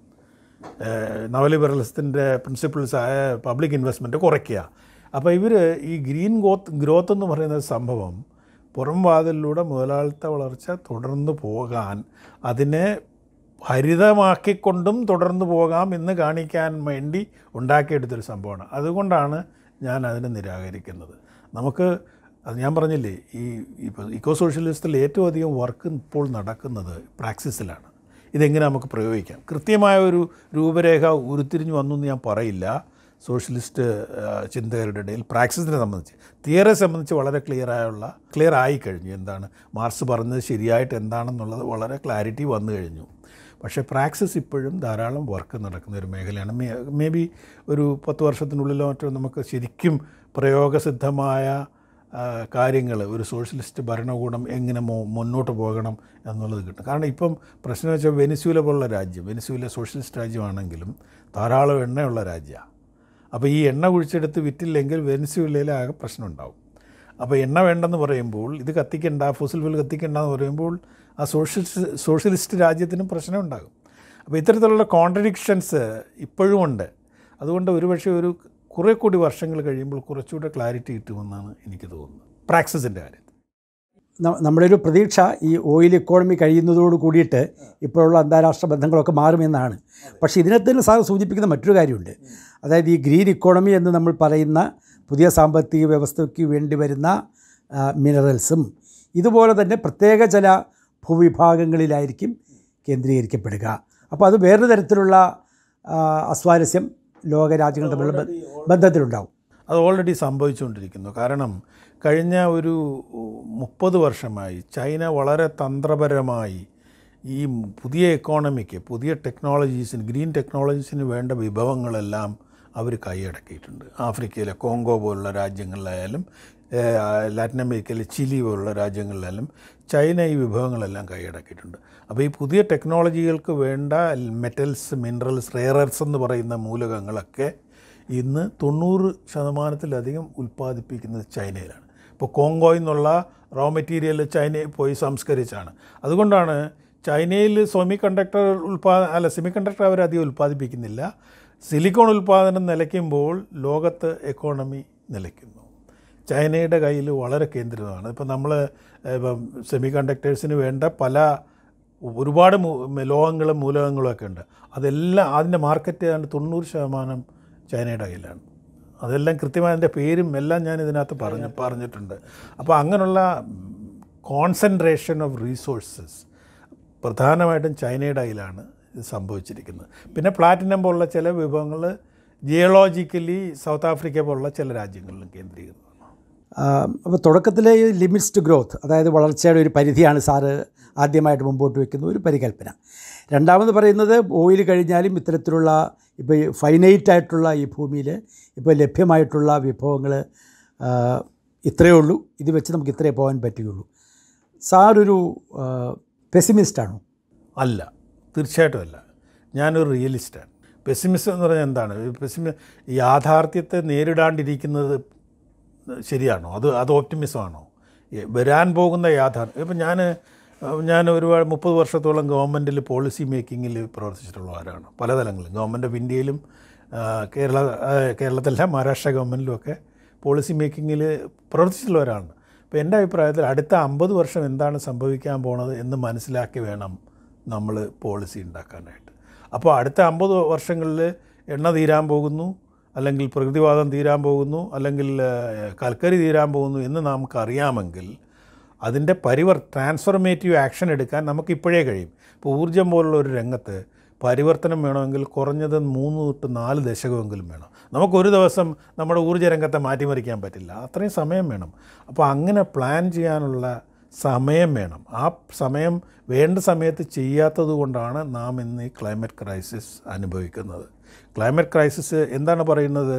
ഏഹ് നവലിബറലിസത്തിൻ്റെ പ്രിൻസിപ്പിൾസായ പബ്ലിക് ഇൻവെസ്റ്റ്മെൻറ്റ് കുറയ്ക്കുക അപ്പോൾ ഇവർ ഈ ഗ്രീൻ ഗ്രോത്ത് ഗ്രോത്ത് എന്ന് പറയുന്ന സംഭവം പുറം വാതിലിലൂടെ മുതലാളിത്ത വളർച്ച തുടർന്ന് പോകാൻ അതിനെ ഹരിതമാക്കിക്കൊണ്ടും തുടർന്ന് പോകാം എന്ന് കാണിക്കാൻ വേണ്ടി ഉണ്ടാക്കിയെടുത്തൊരു സംഭവമാണ് അതുകൊണ്ടാണ് ഞാൻ അതിനെ നിരാകരിക്കുന്നത് നമുക്ക് അത് ഞാൻ പറഞ്ഞില്ലേ ഈ ഇപ്പോൾ ഇക്കോ സോഷ്യലിസ്റ്റിൽ ഏറ്റവും അധികം വർക്ക് ഇപ്പോൾ നടക്കുന്നത് പ്രാക്സിസിലാണ് ഇതെങ്ങനെ നമുക്ക് പ്രയോഗിക്കാം കൃത്യമായ ഒരു രൂപരേഖ ഉരുത്തിരിഞ്ഞു വന്നു എന്ന് ഞാൻ പറയില്ല സോഷ്യലിസ്റ്റ് ആ, ചിന്തകരുടെ ഇടയിൽ പ്രാക്സിസിനെ സംബന്ധിച്ച് തിയറെ സംബന്ധിച്ച് വളരെ ക്ലിയർ ആയുള്ള ക്ലിയർ ആയി കഴിഞ്ഞു എന്താണ് മാർക്സ് പറഞ്ഞത് ശരിയായിട്ട് എന്താണെന്നുള്ളത് വളരെ ക്ലാരിറ്റി വന്നു കഴിഞ്ഞു പക്ഷേ പ്രാക്സിസ് ഇപ്പോഴും ധാരാളം വർക്ക് നടക്കുന്ന ഒരു മേഖലയാണ് മേ മേ ബി ഒരു പത്ത് വർഷത്തിനുള്ളിലോ മറ്റോ നമുക്ക് ശരിക്കും പ്രയോഗസിദ്ധമായ കാര്യങ്ങൾ ഒരു സോഷ്യലിസ്റ്റ് ഭരണകൂടം എങ്ങനെ മോ മുന്നോട്ട് പോകണം എന്നുള്ളത് കിട്ടും കാരണം ഇപ്പം പ്രശ്നം വെച്ചാൽ വെനിസ്യൂല പോലുള്ള രാജ്യം വെനിസ്യൂല സോഷ്യലിസ്റ്റ് രാജ്യമാണെങ്കിലും ധാരാളം എണ്ണയുള്ള രാജ്യമാണ് അപ്പോൾ ഈ എണ്ണ കുഴിച്ചെടുത്ത് വിറ്റില്ലെങ്കിൽ വെനിസ്യൂലയിൽ ആകെ പ്രശ്നം ഉണ്ടാവും അപ്പോൾ എണ്ണ വേണ്ടെന്ന് പറയുമ്പോൾ ഇത് കത്തിക്കണ്ട ഫോസിൽ ഫ്യൂൽ കത്തിക്കണ്ട എന്ന് പറയുമ്പോൾ ആ സോഷ്യലിസ്റ്റ് സോഷ്യലിസ്റ്റ് രാജ്യത്തിനും പ്രശ്നം ഉണ്ടാകും അപ്പോൾ ഇത്തരത്തിലുള്ള കോൺട്രഡിക്ഷൻസ് ഇപ്പോഴും ഉണ്ട് അതുകൊണ്ട് ഒരുപക്ഷെ ഒരു കുറേ കൂടി വർഷങ്ങൾ കഴിയുമ്പോൾ കുറച്ചുകൂടെ ക്ലാരിറ്റി കിട്ടുമെന്നാണ് എനിക്ക് തോന്നുന്നത് പ്രാക്സിസിൻ്റെ കാര്യത്തിൽ ന- നമ്മുടെ ഒരു പ്രതീക്ഷ ഈ ഓയിൽ ഇക്കോണമി കഴിയുന്നതോട് കൂടിയിട്ട് ഇപ്പോഴുള്ള അന്താരാഷ്ട്ര ബന്ധങ്ങളൊക്കെ മാറുമെന്നാണ് പക്ഷേ ഇതിനകത്ത് തന്നെ സാർ സൂചിപ്പിക്കുന്ന മറ്റൊരു കാര്യമുണ്ട് അതായത് ഈ ഗ്രീൻ ഇക്കോണമി എന്ന് നമ്മൾ പറയുന്ന പുതിയ സാമ്പത്തിക വ്യവസ്ഥയ്ക്ക് വേണ്ടി വരുന്ന ആ, മിനറൽസും ഇതുപോലെ തന്നെ പ്രത്യേക ചില ഭൂവിഭാഗങ്ങളിലായിരിക്കും കേന്ദ്രീകരിക്കപ്പെടുക അപ്പോൾ അത് വേറൊരു തരത്തിലുള്ള ആ, അസ്വാരസ്യം ലോകരാജ്യങ്ങൾ തമ്മിലുള്ള ബ- ബന്ധത്തിലുണ്ടാവും അത് ഓൾറെഡി സംഭവിച്ചുകൊണ്ടിരിക്കുന്നു കാരണം കഴിഞ്ഞ ഒരു മുപ്പത് വർഷമായി ചൈന വളരെ തന്ത്രപരമായി ഈ പുതിയ എക്കോണമിക്ക് പുതിയ ടെക്നോളജീസിന് ഗ്രീൻ ടെക്നോളജീസിന് വേണ്ട വിഭവങ്ങളെല്ലാം അവർ കൈയടക്കിയിട്ടുണ്ട് ആഫ്രിക്കയിലെ കോങ്കോ പോലുള്ള രാജ്യങ്ങളിലായാലും ഏഹ്, ലാറ്റിൻ അമേരിക്കയിലെ ചിലി പോലുള്ള രാജ്യങ്ങളിലായാലും ചൈന ഈ വിഭവങ്ങളെല്ലാം കൈയടക്കിയിട്ടുണ്ട് അപ്പോൾ ഈ പുതിയ ടെക്നോളജികൾക്ക് വേണ്ട മെറ്റൽസ് മിനറൽസ് റെയറൽസ് എന്ന് പറയുന്ന മൂലകങ്ങളൊക്കെ ഇന്ന് തൊണ്ണൂറ് ശതമാനത്തിലധികം ഉൽപ്പാദിപ്പിക്കുന്നത് ചൈനയിലാണ് ഇപ്പോൾ കോങ്കോയിൽ നിന്നുള്ള റോ മെറ്റീരിയൽ ചൈനയിൽ പോയി സംസ്കരിച്ചാണ് അതുകൊണ്ടാണ് ചൈനയിൽ സെമി കണ്ടക്ടർ ഉൽപ്പാ അല്ല സെമി കണ്ടക്ടർ അവരധികം ഉൽപ്പാദിപ്പിക്കുന്നില്ല സിലിക്കോൺ ഉൽപ്പാദനം നിലയ്ക്കുമ്പോൾ ലോകത്ത് എക്കോണമി നിലയ്ക്കുന്നു ചൈനയുടെ കയ്യിൽ വളരെ കേന്ദ്രിതമാണ് ഇപ്പം നമ്മൾ ഇപ്പം സെമി കണ്ടക്ടേഴ്സിന് വേണ്ട പല ഒരുപാട് മൂ- ലോഹങ്ങളും മൂലകങ്ങളും ഒക്കെ ഉണ്ട് അതെല്ലാം അതിൻ്റെ മാർക്കറ്റ് ഏതാണ്ട് തൊണ്ണൂറ് ശതമാനം ചൈനയുടെ കയ്യിലാണ് അതെല്ലാം കൃത്യമായി അതിൻ്റെ പേരും എല്ലാം ഞാൻ ഇതിനകത്ത് പറഞ്ഞു പറഞ്ഞിട്ടുണ്ട് അപ്പോൾ അങ്ങനെയുള്ള കോൺസെൻട്രേഷൻ ഓഫ് റീസോഴ്സസ് പ്രധാനമായിട്ടും ചൈനയുടെ കയ്യിലാണ് ഇത് സംഭവിച്ചിരിക്കുന്നത് പിന്നെ പ്ലാറ്റിനം പോലുള്ള ചില വിഭവങ്ങൾ ജിയോളജിക്കലി സൗത്ത് ആഫ്രിക്ക പോലുള്ള ചില രാജ്യങ്ങളിലും കേന്ദ്രീകരിക്കുന്നു അപ്പോൾ തുടക്കത്തിലെ ഈ ലിമിറ്റ്സ് ടു ഗ്രോത്ത് അതായത് വളർച്ചയുടെ ഒരു പരിധിയാണ് സാറ് ആദ്യമായിട്ട് മുമ്പോട്ട് വയ്ക്കുന്ന ഒരു പരികല്പന രണ്ടാമത് പറയുന്നത് ഓയിൽ കഴിഞ്ഞാലും ഇത്തരത്തിലുള്ള ഇപ്പോൾ ഈ ഫൈനൈറ്റ് ആയിട്ടുള്ള ഈ ഭൂമിയിൽ ഇപ്പോൾ ലഭ്യമായിട്ടുള്ള വിഭവങ്ങൾ ഇത്രയേ ഉള്ളൂ ഇത് വെച്ച് നമുക്ക് ഇത്രയേ പോകാൻ പറ്റുകയുള്ളൂ സാറൊരു പെസിമിസ്റ്റാണോ അല്ല തീർച്ചയായിട്ടും അല്ല ഞാനൊരു റിയലിസ്റ്റാണ് പെസിമിസം എന്ന് പറഞ്ഞാൽ എന്താണ് പെസിമി യാഥാർത്ഥ്യത്തെ നേരിടാണ്ടിരിക്കുന്നത് ശരിയാണോ അത് അത് ഓപ്റ്റിമിസമാണോ വരാൻ പോകുന്ന യാഥാർത്ഥ്യം ഇപ്പം ഞാൻ ഞാൻ ഒരുപാട് മുപ്പത് വർഷത്തോളം ഗവൺമെൻറ്റിൽ പോളിസി മേക്കിങ്ങിൽ പ്രവർത്തിച്ചിട്ടുള്ള ആരാണ് പലതലങ്ങളിലും ഗവൺമെൻറ് ഓഫ് ഇന്ത്യയിലും ആ, കേരള ആ, കേരളത്തിലെ മഹാരാഷ്ട്ര ഗവൺമെൻറ്റിലുമൊക്കെ പോളിസി മേക്കിങ്ങിൽ പ്രവർത്തിച്ചിട്ടുള്ളവരാണ് അപ്പോൾ എൻ്റെ അഭിപ്രായത്തിൽ അടുത്ത അമ്പത് വർഷം എന്താണ് സംഭവിക്കാൻ പോണത് എന്ന് മനസ്സിലാക്കി വേണം നമ്മൾ പോളിസി ഉണ്ടാക്കാനായിട്ട് അപ്പോൾ അടുത്ത അമ്പത് വർഷങ്ങളിൽ എണ്ണ തീരാൻ പോകുന്നു അല്ലെങ്കിൽ പ്രകൃതിവാദം തീരാൻ പോകുന്നു അല്ലെങ്കിൽ ഏഹ്, കൽക്കരി തീരാൻ പോകുന്നു എന്ന് നമുക്കറിയാമെങ്കിൽ അതിൻ്റെ പരിവർ ട്രാൻസ്ഫർമേറ്റീവ് ആക്ഷൻ എടുക്കാൻ നമുക്ക് ഇപ്പോഴേ കഴിയും ഇപ്പോൾ ഊർജ്ജം പോലുള്ള ഒരു രംഗത്ത് പരിവർത്തനം വേണമെങ്കിൽ കുറഞ്ഞത് മൂന്ന് തൊട്ട് നാല് ദശകമെങ്കിലും വേണം നമുക്കൊരു ദിവസം നമ്മുടെ ഊർജ്ജ രംഗത്തെ മാറ്റിമറിക്കാൻ പറ്റില്ല അത്രയും സമയം വേണം അപ്പോൾ അങ്ങനെ പ്ലാൻ ചെയ്യാനുള്ള സമയം വേണം ആ സമയം വേണ്ട സമയത്ത് ചെയ്യാത്തത് കൊണ്ടാണ് നാം ഇന്ന് ഈ ക്ലൈമറ്റ് ക്രൈസിസ് അനുഭവിക്കുന്നത് ക്ലൈമറ്റ് ക്രൈസിസ് എന്താണ് പറയുന്നത്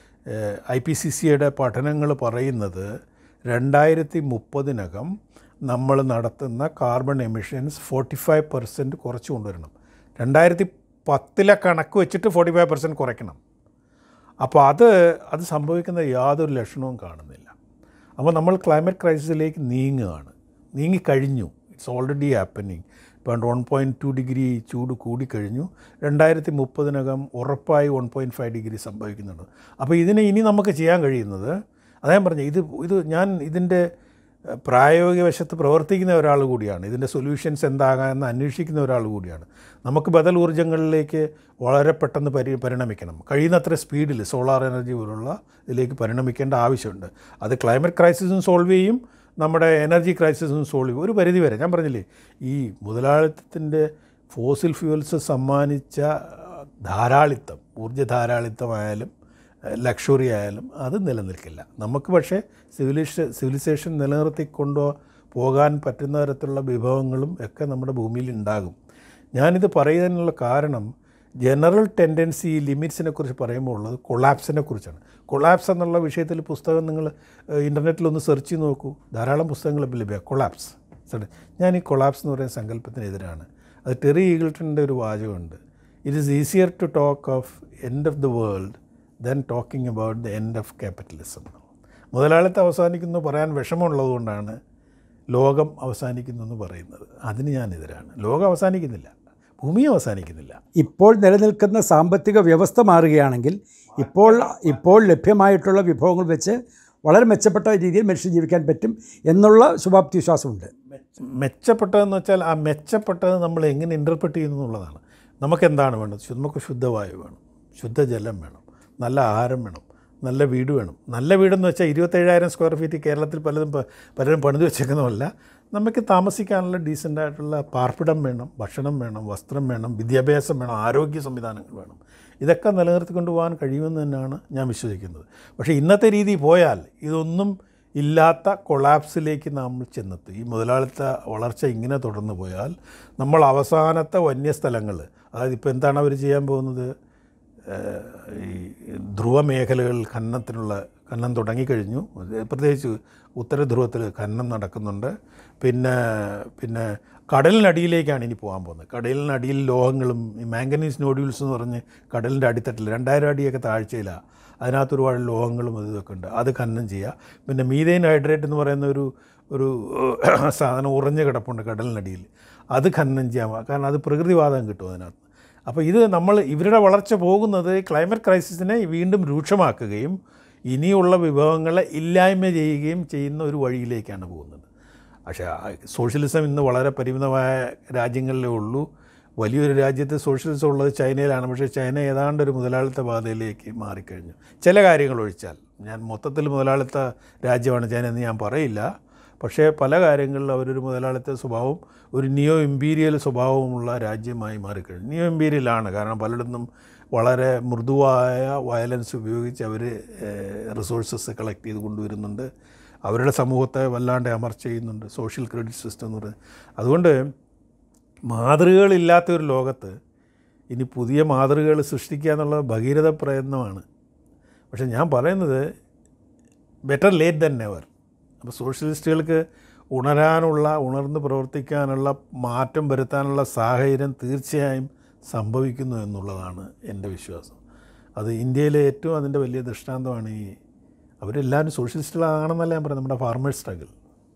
ഐ പി സി സിയുടെ പഠനങ്ങൾ പറയുന്നത് രണ്ടായിരത്തി മുപ്പതിനകം നമ്മൾ നടത്തുന്ന carbon emissions forty five percent കുറച്ച് കൊണ്ടുവരണം രണ്ടായിരത്തി പത്തിലെ കണക്ക് വെച്ചിട്ട് ഫോർട്ടി ഫൈവ് പെർസെൻറ്റ് കുറയ്ക്കണം അപ്പോൾ അത് അത് സംഭവിക്കുന്ന യാതൊരു ലക്ഷണവും കാണുന്നില്ല അപ്പോൾ നമ്മൾ ക്ലൈമറ്റ് ക്രൈസിസിലേക്ക് നീങ്ങുകയാണ് നീങ്ങിക്കഴിഞ്ഞു ഇറ്റ്സ് ഓൾറെഡി ഹാപ്പനിങ് ഇപ്പം വൺ പോയിൻറ്റ് ടു ഡിഗ്രി ചൂട് കൂടിക്കഴിഞ്ഞു രണ്ടായിരത്തി മുപ്പതിനകം ഉറപ്പായി വൺ പോയിൻറ്റ് ഫൈവ് ഡിഗ്രി സംഭവിക്കുന്നുണ്ട് അപ്പോൾ ഇതിനെ ഇനി നമുക്ക് ചെയ്യാൻ കഴിയുന്നത് അദ്ദേഹം പറഞ്ഞു ഇത് ഇത് ഞാൻ ഇതിൻ്റെ ഏഹ്, പ്രായോഗിക വശത്ത് പ്രവർത്തിക്കുന്ന ഒരാൾ കൂടിയാണ് ഇതിൻ്റെ സൊല്യൂഷൻസ് എന്താകാമെന്ന് അന്വേഷിക്കുന്ന ഒരാൾ കൂടിയാണ് നമുക്ക് ബദൽ ഊർജ്ജങ്ങളിലേക്ക് വളരെ പെട്ടെന്ന് പരി പരിണമിക്കണം കഴിയുന്നത്ര സ്പീഡിൽ സോളാർ എനർജി പോലുള്ള ഇതിലേക്ക് പരിണമിക്കേണ്ട ആവശ്യമുണ്ട് അത് ക്ലൈമറ്റ് ക്രൈസിസും സോൾവ് ചെയ്യും നമ്മുടെ എനർജി ക്രൈസിസും സോൾവ് ചെയ്യും ഒരു പരിധി വരെ ഞാൻ പറഞ്ഞില്ലേ ഈ മുതലാളിത്തത്തിൻ്റെ ഫോസിൽ ഫ്യൂവൽസ് സമ്മാനിച്ച ധാരാളിത്തം ഊർജ്ജ ധാരാളിത്തമായാലും ലക്ഷറി ആയാലും അത് നിലനിൽക്കില്ല നമുക്ക് പക്ഷേ സിവിലൈസേ സിവിലൈസേഷൻ നിലനിർത്തിക്കൊണ്ടു പോകാൻ പറ്റുന്ന തരത്തിലുള്ള വിഭവങ്ങളും ഒക്കെ നമ്മുടെ ഭൂമിയിൽ ഉണ്ടാകും ഞാനിത് പറയുന്നതിനുള്ള കാരണം ജനറൽ ടെൻഡൻസി ലിമിറ്റ്സിനെ കുറിച്ച് പറയുമ്പോൾ ഉള്ളത് കൊളാപ്സിനെ കുറിച്ചാണ് കൊളാപ്സ് എന്നുള്ള വിഷയത്തിൽ പുസ്തകം നിങ്ങൾ ഇൻ്റർനെറ്റിലൊന്ന് സെർച്ച് ചെയ്ത് നോക്കൂ ധാരാളം പുസ്തകങ്ങൾ ഇപ്പോൾ ലഭ്യമാണ് കൊളാപ്സ് സഡൻ ഞാൻ ഈ കൊളാപ്സ് എന്ന് പറയുന്ന സങ്കല്പത്തിനെതിരാണ് അത് ടെറി ഈഗിൾട്ടൻ്റെ ഒരു വാചകമുണ്ട് it is easier to talk of end of the world than talking about the end of capitalism മുതലാളിത്തം അവസാനിക്കുന്നു പറയാൻ വിഷമമുള്ളതുകൊണ്ടാണ് ലോകം അവസാനിക്കുന്നു എന്ന് പറയുന്നത് അതിന് ഞാനെതിരാണ് ലോകം അവസാനിക്കുന്നില്ല ഭൂമിയും അവസാനിക്കുന്നില്ല ഇപ്പോൾ നിലനിൽക്കുന്ന സാമ്പത്തിക വ്യവസ്ഥ മാറുകയാണെങ്കിൽ ഇപ്പോൾ ഇപ്പോൾ ലഭ്യമായിട്ടുള്ള വിഭവങ്ങൾ വെച്ച് വളരെ മെച്ചപ്പെട്ട രീതിയിൽ മനുഷ്യൻ ജീവിക്കാൻ പറ്റും എന്നുള്ള ശുഭാപ്തി വിശ്വാസമുണ്ട് മെച്ചപ്പെട്ടതെന്ന് വെച്ചാൽ ആ മെച്ചപ്പെട്ടത് നമ്മൾ എങ്ങനെ ഇൻ്റർപ്രറ്റ് ചെയ്യുന്നു എന്നുള്ളതാണ് നമുക്ക് എന്താണ് വേണ്ടത് ശു- നമുക്ക് ശുദ്ധവായു വേണം ശുദ്ധജലം വേണം നല്ല ആഹാരം വേണം നല്ല വീട് വേണം നല്ല വീടെന്ന് വെച്ചാൽ ഇരുപത്തേഴായിരം സ്ക്വയർ ഫീറ്റ് കേരളത്തിൽ പലതും പ- പലരും പണിത് വെച്ചേക്കുന്നതല്ല നമുക്ക് താമസിക്കാനുള്ള ഡീസൻ്റ് ആയിട്ടുള്ള പാർപ്പിടം വേണം ഭക്ഷണം വേണം വസ്ത്രം വേണം വിദ്യാഭ്യാസം വേണം ആരോഗ്യ സംവിധാനങ്ങൾ വേണം ഇതൊക്കെ നിലനിർത്തിക്കൊണ്ട് പോകാൻ കഴിയുമെന്ന് തന്നെയാണ് ഞാൻ വിശ്വസിക്കുന്നത് പക്ഷേ ഇന്നത്തെ രീതി പോയാൽ ഇതൊന്നും ഇല്ലാത്ത കൊളാപ്സിലേക്ക് നമ്മൾ ചെന്നെത്തും ഈ മുതലാളിത്ത വളർച്ച ഇങ്ങനെ തുടർന്ന് പോയാൽ നമ്മൾ അവസാനത്തെ വന്യസ്ഥലങ്ങൾ അതായത് ഇപ്പോൾ എന്താണ് അവർ ചെയ്യാൻ പോകുന്നത് ഏഹ് ഈ ധ്രുവ മേഖലകളിൽ ഖനനത്തിനുള്ള ഖനനം തുടങ്ങിക്കഴിഞ്ഞു അത് പ്രത്യേകിച്ച് ഉത്തര ധ്രുവത്തിൽ ഖനനം നടക്കുന്നുണ്ട് പിന്നെ പിന്നെ കടലിനടിയിലേക്കാണ് ഇനി പോകാൻ പോകുന്നത് കടലിനടിയിൽ ലോഹങ്ങളും ഈ മാംഗനീസ് നോഡ്യൂൾസ് എന്ന് പറഞ്ഞ് കടലിൻ്റെ അടിത്തട്ടിൽ രണ്ടായിരം അടിയൊക്കെ താഴ്ചയിലാണ് അതിനകത്ത് ഒരുപാട് ലോഹങ്ങളും അത് ഇതൊക്കെ ഉണ്ട് അത് ഖനനം ചെയ്യുക പിന്നെ മീതൈൻ ഹൈഡ്രേറ്റ് എന്ന് പറയുന്ന ഒരു ഒരു സാധനം ഉറഞ്ഞു കിടപ്പുണ്ട് കടലിനടിയിൽ അത് ഖനനം ചെയ്യാൻ കാരണം അത് പ്രകൃതിവാദം കിട്ടും അതിനകത്ത് അപ്പോൾ ഇത് നമ്മൾ ഇവരുടെ വളർച്ച പോകുന്നത് ക്ലൈമറ്റ് ക്രൈസിസിനെ വീണ്ടും രൂക്ഷമാക്കുകയും ഇനിയുള്ള വിഭവങ്ങളെ ഇല്ലായ്മ ചെയ്യുകയും ചെയ്യുന്ന ഒരു വഴിയിലേക്കാണ് പോകുന്നത് പക്ഷേ ആ സോഷ്യലിസം ഇന്ന് വളരെ പരിമിതമായ രാജ്യങ്ങളിലേ ഉള്ളൂ വലിയൊരു രാജ്യത്ത് സോഷ്യലിസം ഉള്ളത് ചൈനയിലാണ് പക്ഷേ ചൈന ഏതാണ്ട് ഒരു മുതലാളിത്ത പാതയിലേക്ക് മാറിക്കഴിഞ്ഞു ചില കാര്യങ്ങൾ ഒഴിച്ചാൽ ഞാൻ മൊത്തത്തിൽ മുതലാളിത്ത രാജ്യമാണ് ചൈന എന്ന് ഞാൻ പറയില്ല പക്ഷേ പല കാര്യങ്ങളിലും അവരൊരു മുതലാളിത്ത സ്വഭാവം ഒരു നിയോ ഇമ്പീരിയൽ സ്വഭാവമുള്ള രാജ്യമായി മാറിക്കഴിഞ്ഞു നിയോ ഇമ്പീരിയലാണ് കാരണം പലയിടത്തും വളരെ മൃദുവായ വയലൻസ് ഉപയോഗിച്ച് അവർ റിസോഴ്സസ് കളക്ട് ചെയ്ത് കൊണ്ടുവരുന്നുണ്ട് അവരുടെ സമൂഹത്തെ വല്ലാണ്ട് അമർച്ച ചെയ്യുന്നുണ്ട് സോഷ്യൽ ക്രെഡിറ്റ് സിസ്റ്റം എന്ന് പറയുന്നത് അതുകൊണ്ട് മാതൃകകളില്ലാത്ത ഒരു ലോകത്ത് ഇനി പുതിയ മാതൃകകൾ സൃഷ്ടിക്കുക എന്നുള്ള ഭഗീരഥ പ്രയത്നമാണ് പക്ഷെ ഞാൻ പറയുന്നത് ബെറ്റർ ലേറ്റ് ദൻ നെവർ അപ്പോൾ സോഷ്യലിസ്റ്റുകൾക്ക് ഉണരാനുള്ള ഉണർന്ന് പ്രവർത്തിക്കാനുള്ള മാറ്റം വരുത്താനുള്ള സാഹചര്യം തീർച്ചയായും സംഭവിക്കുന്നു എന്നുള്ളതാണ് എൻ്റെ വിശ്വാസം അത് ഇന്ത്യയിലെ ഏറ്റവും അതിൻ്റെ വലിയ ദൃഷ്ടാന്തമാണ് ഈ അവരെല്ലാവരും സോഷ്യലിസ്റ്റുകളാണെന്നല്ല ഞാൻ പറയുന്നത് നമ്മുടെ ഫാർമേഴ്സ് സ്ട്രഗിൾ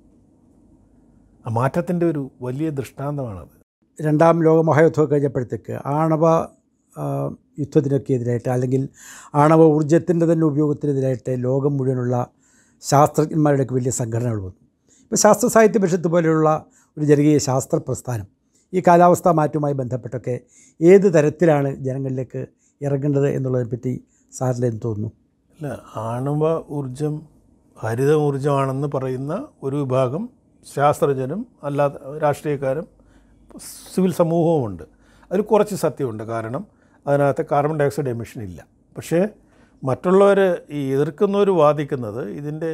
ആ മാറ്റത്തിൻ്റെ ഒരു വലിയ ദൃഷ്ടാന്തമാണത് രണ്ടാം ലോകമഹായുദ്ധമൊക്കെ കഴിഞ്ഞപ്പോഴത്തേക്ക് ആണവ ആ, യുദ്ധത്തിനൊക്കെ എതിരായിട്ട് അല്ലെങ്കിൽ ആണവ ഊർജ്ജത്തിൻ്റെ തന്നെ ഉപയോഗത്തിനെതിരായിട്ട് ലോകം മുഴുവനുള്ള ശാസ്ത്രജ്ഞന്മാരുടെയൊക്കെ വലിയ സംഘടനകൾ വന്നു ഇപ്പോൾ ശാസ്ത്ര സാഹിത്യ പരിഷത്ത് പോലെയുള്ള ഒരു ജനകീയ ശാസ്ത്ര പ്രസ്ഥാനം ഈ കാലാവസ്ഥാ മാറ്റവുമായി ബന്ധപ്പെട്ടൊക്കെ ഏത് തരത്തിലാണ് ജനങ്ങളിലേക്ക് ഇറങ്ങേണ്ടത് എന്നുള്ളതിനെപ്പറ്റി സാറിന് എന്ത് തോന്നുന്നു അല്ല ആണവ ഊർജം ഹരിത ഊർജമാണെന്ന് പറയുന്ന ഒരു വിഭാഗം ശാസ്ത്രജ്ഞരും അല്ലാത്ത രാഷ്ട്രീയക്കാരും സിവിൽ സമൂഹവുമുണ്ട് അതിൽ കുറച്ച് സത്യമുണ്ട് കാരണം അതിനകത്ത് കാർബൺ ഡയോക്സൈഡ് എമിഷൻ ഇല്ല പക്ഷേ മറ്റുള്ളവർ ഈ എതിർക്കുന്നവർ വാദിക്കുന്നത് ഇതിൻ്റെ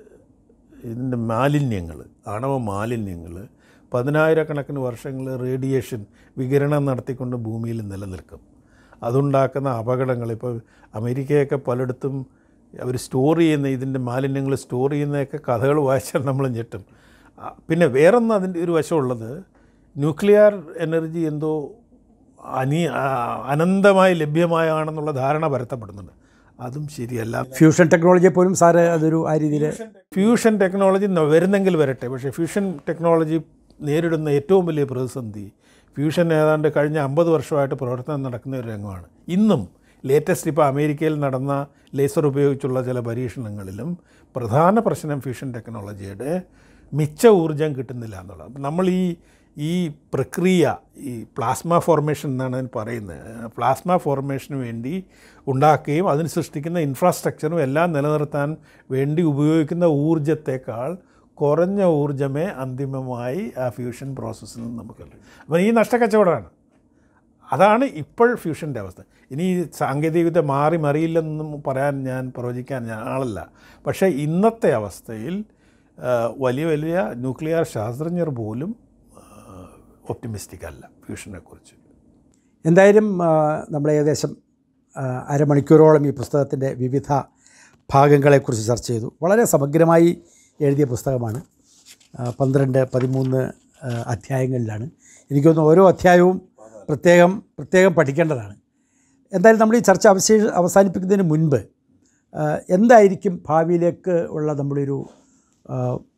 ഇതിൻ്റെ മാലിന്യങ്ങൾ ആണവ മാലിന്യങ്ങൾ പതിനായിരക്കണക്കിന് വർഷങ്ങൾ റേഡിയേഷൻ വികിരണം നടത്തിക്കൊണ്ട് ഭൂമിയിൽ നിലനിൽക്കും അതുണ്ടാക്കുന്ന അപകടങ്ങൾ ഇപ്പോൾ അമേരിക്കയൊക്കെ പലയിടത്തും അവർ സ്റ്റോർ ചെയ്യുന്ന ഇതിൻ്റെ മാലിന്യങ്ങൾ സ്റ്റോർ ചെയ്യുന്നതൊക്കെ കഥകൾ വായിച്ചാൽ നമ്മൾ ഞെട്ടും ആ, പിന്നെ വേറൊന്ന് അതിൻ്റെ ഒരു വശമുള്ളത് ന്യൂക്ലിയർ എനർജി എന്തോ അനി ആ, അനന്തമായി ലഭ്യമായാണെന്നുള്ള ധാരണ പരത്തപ്പെടുന്നുണ്ട് അതും ശരിയല്ല ഫ്യൂഷൻ ടെക്നോളജിയെ പോലും സാറ് അതൊരു ആ രീതിയിൽ ഫ്യൂഷൻ ടെക്നോളജി ന- വരുന്നെങ്കിൽ വരട്ടെ പക്ഷേ ഫ്യൂഷൻ ടെക്നോളജി നേരിടുന്ന ഏറ്റവും വലിയ പ്രതിസന്ധി ഫ്യൂഷൻ ഏതാണ്ട് കഴിഞ്ഞ അമ്പത് വർഷമായിട്ട് പ്രവർത്തനം നടക്കുന്ന ഒരു രംഗമാണ് ഇന്നും ലേറ്റസ്റ്റ് ഇപ്പോൾ അമേരിക്കയിൽ നടന്ന ലേസർ ഉപയോഗിച്ചുള്ള ചില പരീക്ഷണങ്ങളിലും പ്രധാന പ്രശ്നം ഫ്യൂഷൻ ടെക്നോളജിയുടെ മിച്ച ഊർജം കിട്ടുന്നില്ല എന്നുള്ളത് അപ്പം നമ്മൾ ഈ ഈ പ്രക്രിയ ഈ പ്ലാസ്മ ഫോർമേഷൻ എന്നാണ് അതിന് പറയുന്നത് പ്ലാസ്മ ഫോർമേഷന് വേണ്ടി ഉണ്ടാക്കുകയും അതിന് സൃഷ്ടിക്കുന്ന ഇൻഫ്രാസ്ട്രക്ചറും എല്ലാം നിലനിർത്താൻ വേണ്ടി ഉപയോഗിക്കുന്ന ഊർജത്തേക്കാൾ കുറഞ്ഞ ഊർജമേ അന്തിമമായി ആ ഫ്യൂഷൻ പ്രോസസ്സിൽ നിന്ന് നമുക്ക് അപ്പോൾ ഈ നഷ്ടക്കച്ചവടമാണ് അതാണ് ഇപ്പോൾ ഫ്യൂഷൻ്റെ അവസ്ഥ ഇനി ഈ സാങ്കേതികവിദ്യ മാറി മറിയില്ലെന്നും പറയാൻ ഞാൻ പ്രവചിക്കാൻ ഞാൻ ആളല്ല പക്ഷേ ഇന്നത്തെ അവസ്ഥയിൽ ആ, വലിയ വലിയ ന്യൂക്ലിയർ ശാസ്ത്രജ്ഞർ പോലും ഒപ്റ്റിമിസ്റ്റിക് അല്ല ഫ്യൂഷനെക്കുറിച്ച് എന്തായാലും ആ, നമ്മൾ ഏകദേശം ആ, അരമണിക്കൂറോളം ഈ പുസ്തകത്തിൻ്റെ വിവിധ ഭാഗങ്ങളെക്കുറിച്ച് ചർച്ച ചെയ്തു വളരെ സമഗ്രമായി എഴുതിയ പുസ്തകമാണ് ആ, പന്ത്രണ്ട് പതിമൂന്ന് ആ, അധ്യായങ്ങളിലാണ് എനിക്ക് തോന്നുന്നു ഓരോ അധ്യായവും പ്രത്യേകം പ്രത്യേകം പഠിക്കേണ്ടതാണ് എന്തായാലും നമ്മൾ ഈ ചർച്ച അവശേ അവസാനിപ്പിക്കുന്നതിന് മുൻപ് ആ, എന്തായിരിക്കും ഭാവിയിലേക്ക് ഉള്ള നമ്മളൊരു ആ,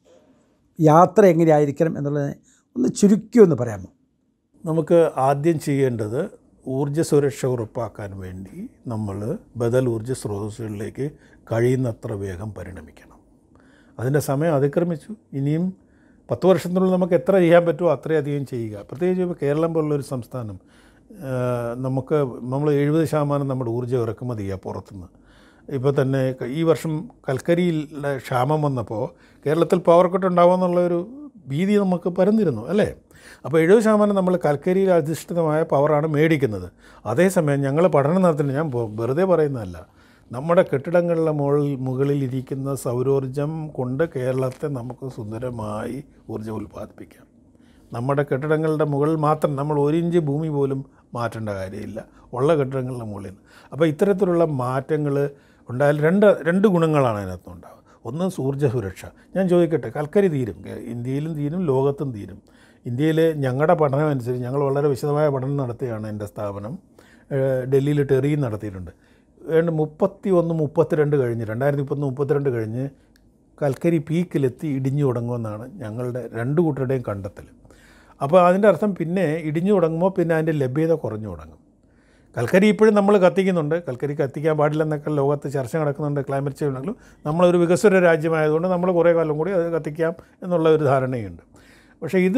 യാത്ര എങ്ങനെയായിരിക്കണം എന്നുള്ളത് ഒന്ന് ചുരുക്കി ഒന്ന് പറയാമോ നമുക്ക് ആദ്യം ചെയ്യേണ്ടത് ഊർജ്ജ സുരക്ഷ ഉറപ്പാക്കാൻ വേണ്ടി നമ്മൾ ബദൽ ഊർജ്ജ സ്രോതസ്സുകളിലേക്ക് കഴിയുന്നത്ര വേഗം പരിണമിക്കണം അതിൻ്റെ സമയം അതിക്രമിച്ചു ഇനിയും പത്ത് വർഷത്തിനുള്ളിൽ നമുക്ക് എത്ര ചെയ്യാൻ പറ്റുമോ അത്രയധികം ചെയ്യുക പ്രത്യേകിച്ച് ഇപ്പോൾ കേരളം പോലുള്ളൊരു സംസ്ഥാനം ആ, നമുക്ക് നമ്മൾ എഴുപത് ശതമാനം നമ്മുടെ ഊർജ്ജം ഇറക്കുമതി ചെയ്യുക പുറത്തുനിന്ന് ഇപ്പോൾ തന്നെ ക- ഈ വർഷം കൽക്കരിയിലെ ക്ഷാമം വന്നപ്പോൾ കേരളത്തിൽ പവർ കട്ട് ഉണ്ടാവുമെന്നുള്ളൊരു ഭീതി നമുക്ക് പരന്നിരുന്നു അല്ലേ അപ്പോൾ എഴുപത് ശതമാനം നമ്മൾ കൽക്കരിയിൽ അധിഷ്ഠിതമായ പവറാണ് മേടിക്കുന്നത് അതേസമയം ഞങ്ങൾ പഠനം നടത്തുന്നത് ഞാൻ പൊ- വെറുതെ പറയുന്നതല്ല നമ്മുടെ കെട്ടിടങ്ങളുടെ മുകളിൽ മുകളിൽ ഇരിക്കുന്ന സൗരോർജം കൊണ്ട് കേരളത്തെ നമുക്ക് സുന്ദരമായി ഊർജ്ജം ഉൽപ്പാദിപ്പിക്കാം നമ്മുടെ കെട്ടിടങ്ങളുടെ മുകളിൽ മാത്രം നമ്മൾ ഒരു ഇഞ്ച് ഭൂമി പോലും മാറ്റേണ്ട കാര്യമില്ല ഉള്ള കെട്ടിടങ്ങളുടെ മുകളിൽ നിന്ന് അപ്പോൾ ഇത്തരത്തിലുള്ള മാറ്റങ്ങൾ ഉണ്ടായാൽ രണ്ട് രണ്ട് ഗുണങ്ങളാണ് അതിനകത്തുണ്ടാവുക ഒന്ന് ഊർജ്ജ സുരക്ഷ ഞാൻ ചോദിക്കട്ടെ കൽക്കരി തീരും കേ- ഇന്ത്യയിലും തീരും ലോകത്തും തീരും ഇന്ത്യയിൽ ഞങ്ങളുടെ പഠനം അനുസരിച്ച് ഞങ്ങൾ വളരെ വിശദമായ പഠനം നടത്തിയാണ് എൻ്റെ സ്ഥാപനം ഏഹ് ഡൽഹിയിൽ ടെറിയും നടത്തിയിട്ടുണ്ട് ഏതാണ്ട് മുപ്പത്തി ഒന്ന് മുപ്പത്തിരണ്ട് കഴിഞ്ഞ് രണ്ടായിരത്തി മുപ്പത്തൊന്ന് മുപ്പത്തിരണ്ട് കഴിഞ്ഞ് കൽക്കരി പീക്കിലെത്തി ഇടിഞ്ഞു തുടങ്ങുമെന്നാണ് ഞങ്ങളുടെ രണ്ട് കൂട്ടരുടെയും കണ്ടെത്തൽ അപ്പോൾ അതിൻ്റെ അർത്ഥം പിന്നെ ഇടിഞ്ഞു തുടങ്ങുമ്പോൾ പിന്നെ അതിൻ്റെ ലഭ്യത കുറഞ്ഞു തുടങ്ങും കൽക്കരി ഇപ്പോഴും നമ്മൾ കത്തിക്കുന്നുണ്ട് കൽക്കരി കത്തിക്കാൻ പാടില്ലെന്നൊക്കെ ലോകത്ത് ചർച്ച നടക്കുന്നുണ്ട് ക്ലൈമറ്റ് ചേഞ്ച് ഉണ്ടെങ്കിലും നമ്മളൊരു വികസ്വര രാജ്യമായതുകൊണ്ട് നമ്മൾ കുറേ കാലം കൂടി അത് കത്തിക്കാം എന്നുള്ള ഒരു ധാരണയുണ്ട് പക്ഷേ ഇത്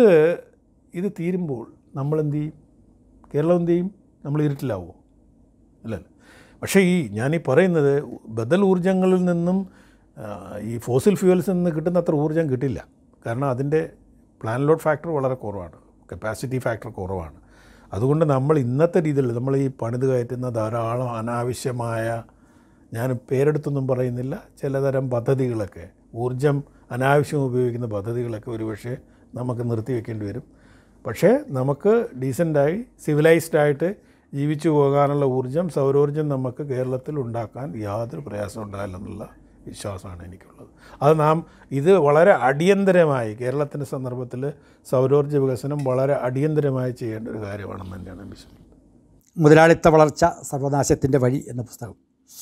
ഇത് തീരുമ്പോൾ നമ്മൾ എന്ത് ചെയ്യും കേരളം എന്ത് ചെയ്യും നമ്മൾ ഇരുട്ടിലാവുമോ അല്ലല്ലോ പക്ഷേ ഈ ഞാനീ പറയുന്നത് ബദൽ ഊർജ്ജങ്ങളിൽ നിന്നും ആ, ഈ ഫോസിൽ ഫ്യൂവൽസിൽ നിന്ന് കിട്ടുന്ന അത്ര ഊർജ്ജം കിട്ടില്ല കാരണം അതിൻ്റെ പ്ലാൻ ലോഡ് ഫാക്ടർ വളരെ കുറവാണ് കപ്പാസിറ്റി ഫാക്ടർ കുറവാണ് അതുകൊണ്ട് നമ്മൾ ഇന്നത്തെ രീതിയിൽ നമ്മൾ ഈ പണിത് കയറ്റുന്ന ധാരാളം അനാവശ്യമായ ഞാൻ പേരെടുത്തൊന്നും പറയുന്നില്ല ചിലതരം പദ്ധതികളൊക്കെ ഊർജം അനാവശ്യം ഉപയോഗിക്കുന്ന പദ്ധതികളൊക്കെ ഒരുപക്ഷെ നമുക്ക് നിർത്തിവെക്കേണ്ടി വരും പക്ഷേ നമുക്ക് ഡീസൻ്റായി സിവിലൈസ്ഡ് ആയിട്ട് ജീവിച്ചു പോകാനുള്ള ഊർജം സൗരോർജം നമുക്ക് കേരളത്തിൽ ഉണ്ടാക്കാൻ യാതൊരു പ്രയാസം ഉണ്ടാവില്ലെന്നുള്ള വിശ്വാസമാണ് എനിക്കുള്ളത് അത് നാം ഇത് വളരെ അടിയന്തരമായി കേരളത്തിൻ്റെ സന്ദർഭത്തിൽ സൗരോർജ വികസനം വളരെ അടിയന്തരമായി ചെയ്യേണ്ട ഒരു കാര്യമാണെന്ന് തന്നെയാണ് ഞാൻ വിശ്വസിക്കുന്നത് മുതലാളിത്ത വളർച്ച സർവനാശത്തിൻ്റെ വഴി എന്ന പുസ്തകം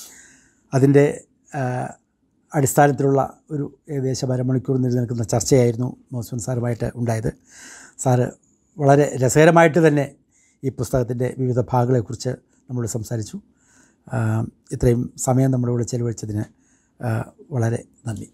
അതിൻ്റെ ആ, അടിസ്ഥാനത്തിലുള്ള ഒരു ഏകദേശം അരമണിക്കൂർ നീണ്ടു നിൽക്കുന്ന ചർച്ചയായിരുന്നു മോസ്മൻ സാറുമായിട്ട് ഉണ്ടായത് സാറ് വളരെ രസകരമായിട്ട് തന്നെ ഈ പുസ്തകത്തിൻ്റെ വിവിധ ഭാഗങ്ങളെക്കുറിച്ച് നമ്മളോട് സംസാരിച്ചു ആ, ഇത്രയും സമയം നമ്മളോട് ചെലവഴിച്ചതിന് ആ, വളരെ നന്ദി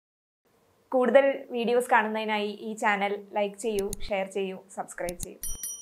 കൂടുതൽ വീഡിയോസ് കാണുന്നതിനായി ഈ ചാനൽ ലൈക്ക് ചെയ്യൂ ഷെയർ ചെയ്യൂ സബ്സ്ക്രൈബ് ചെയ്യൂ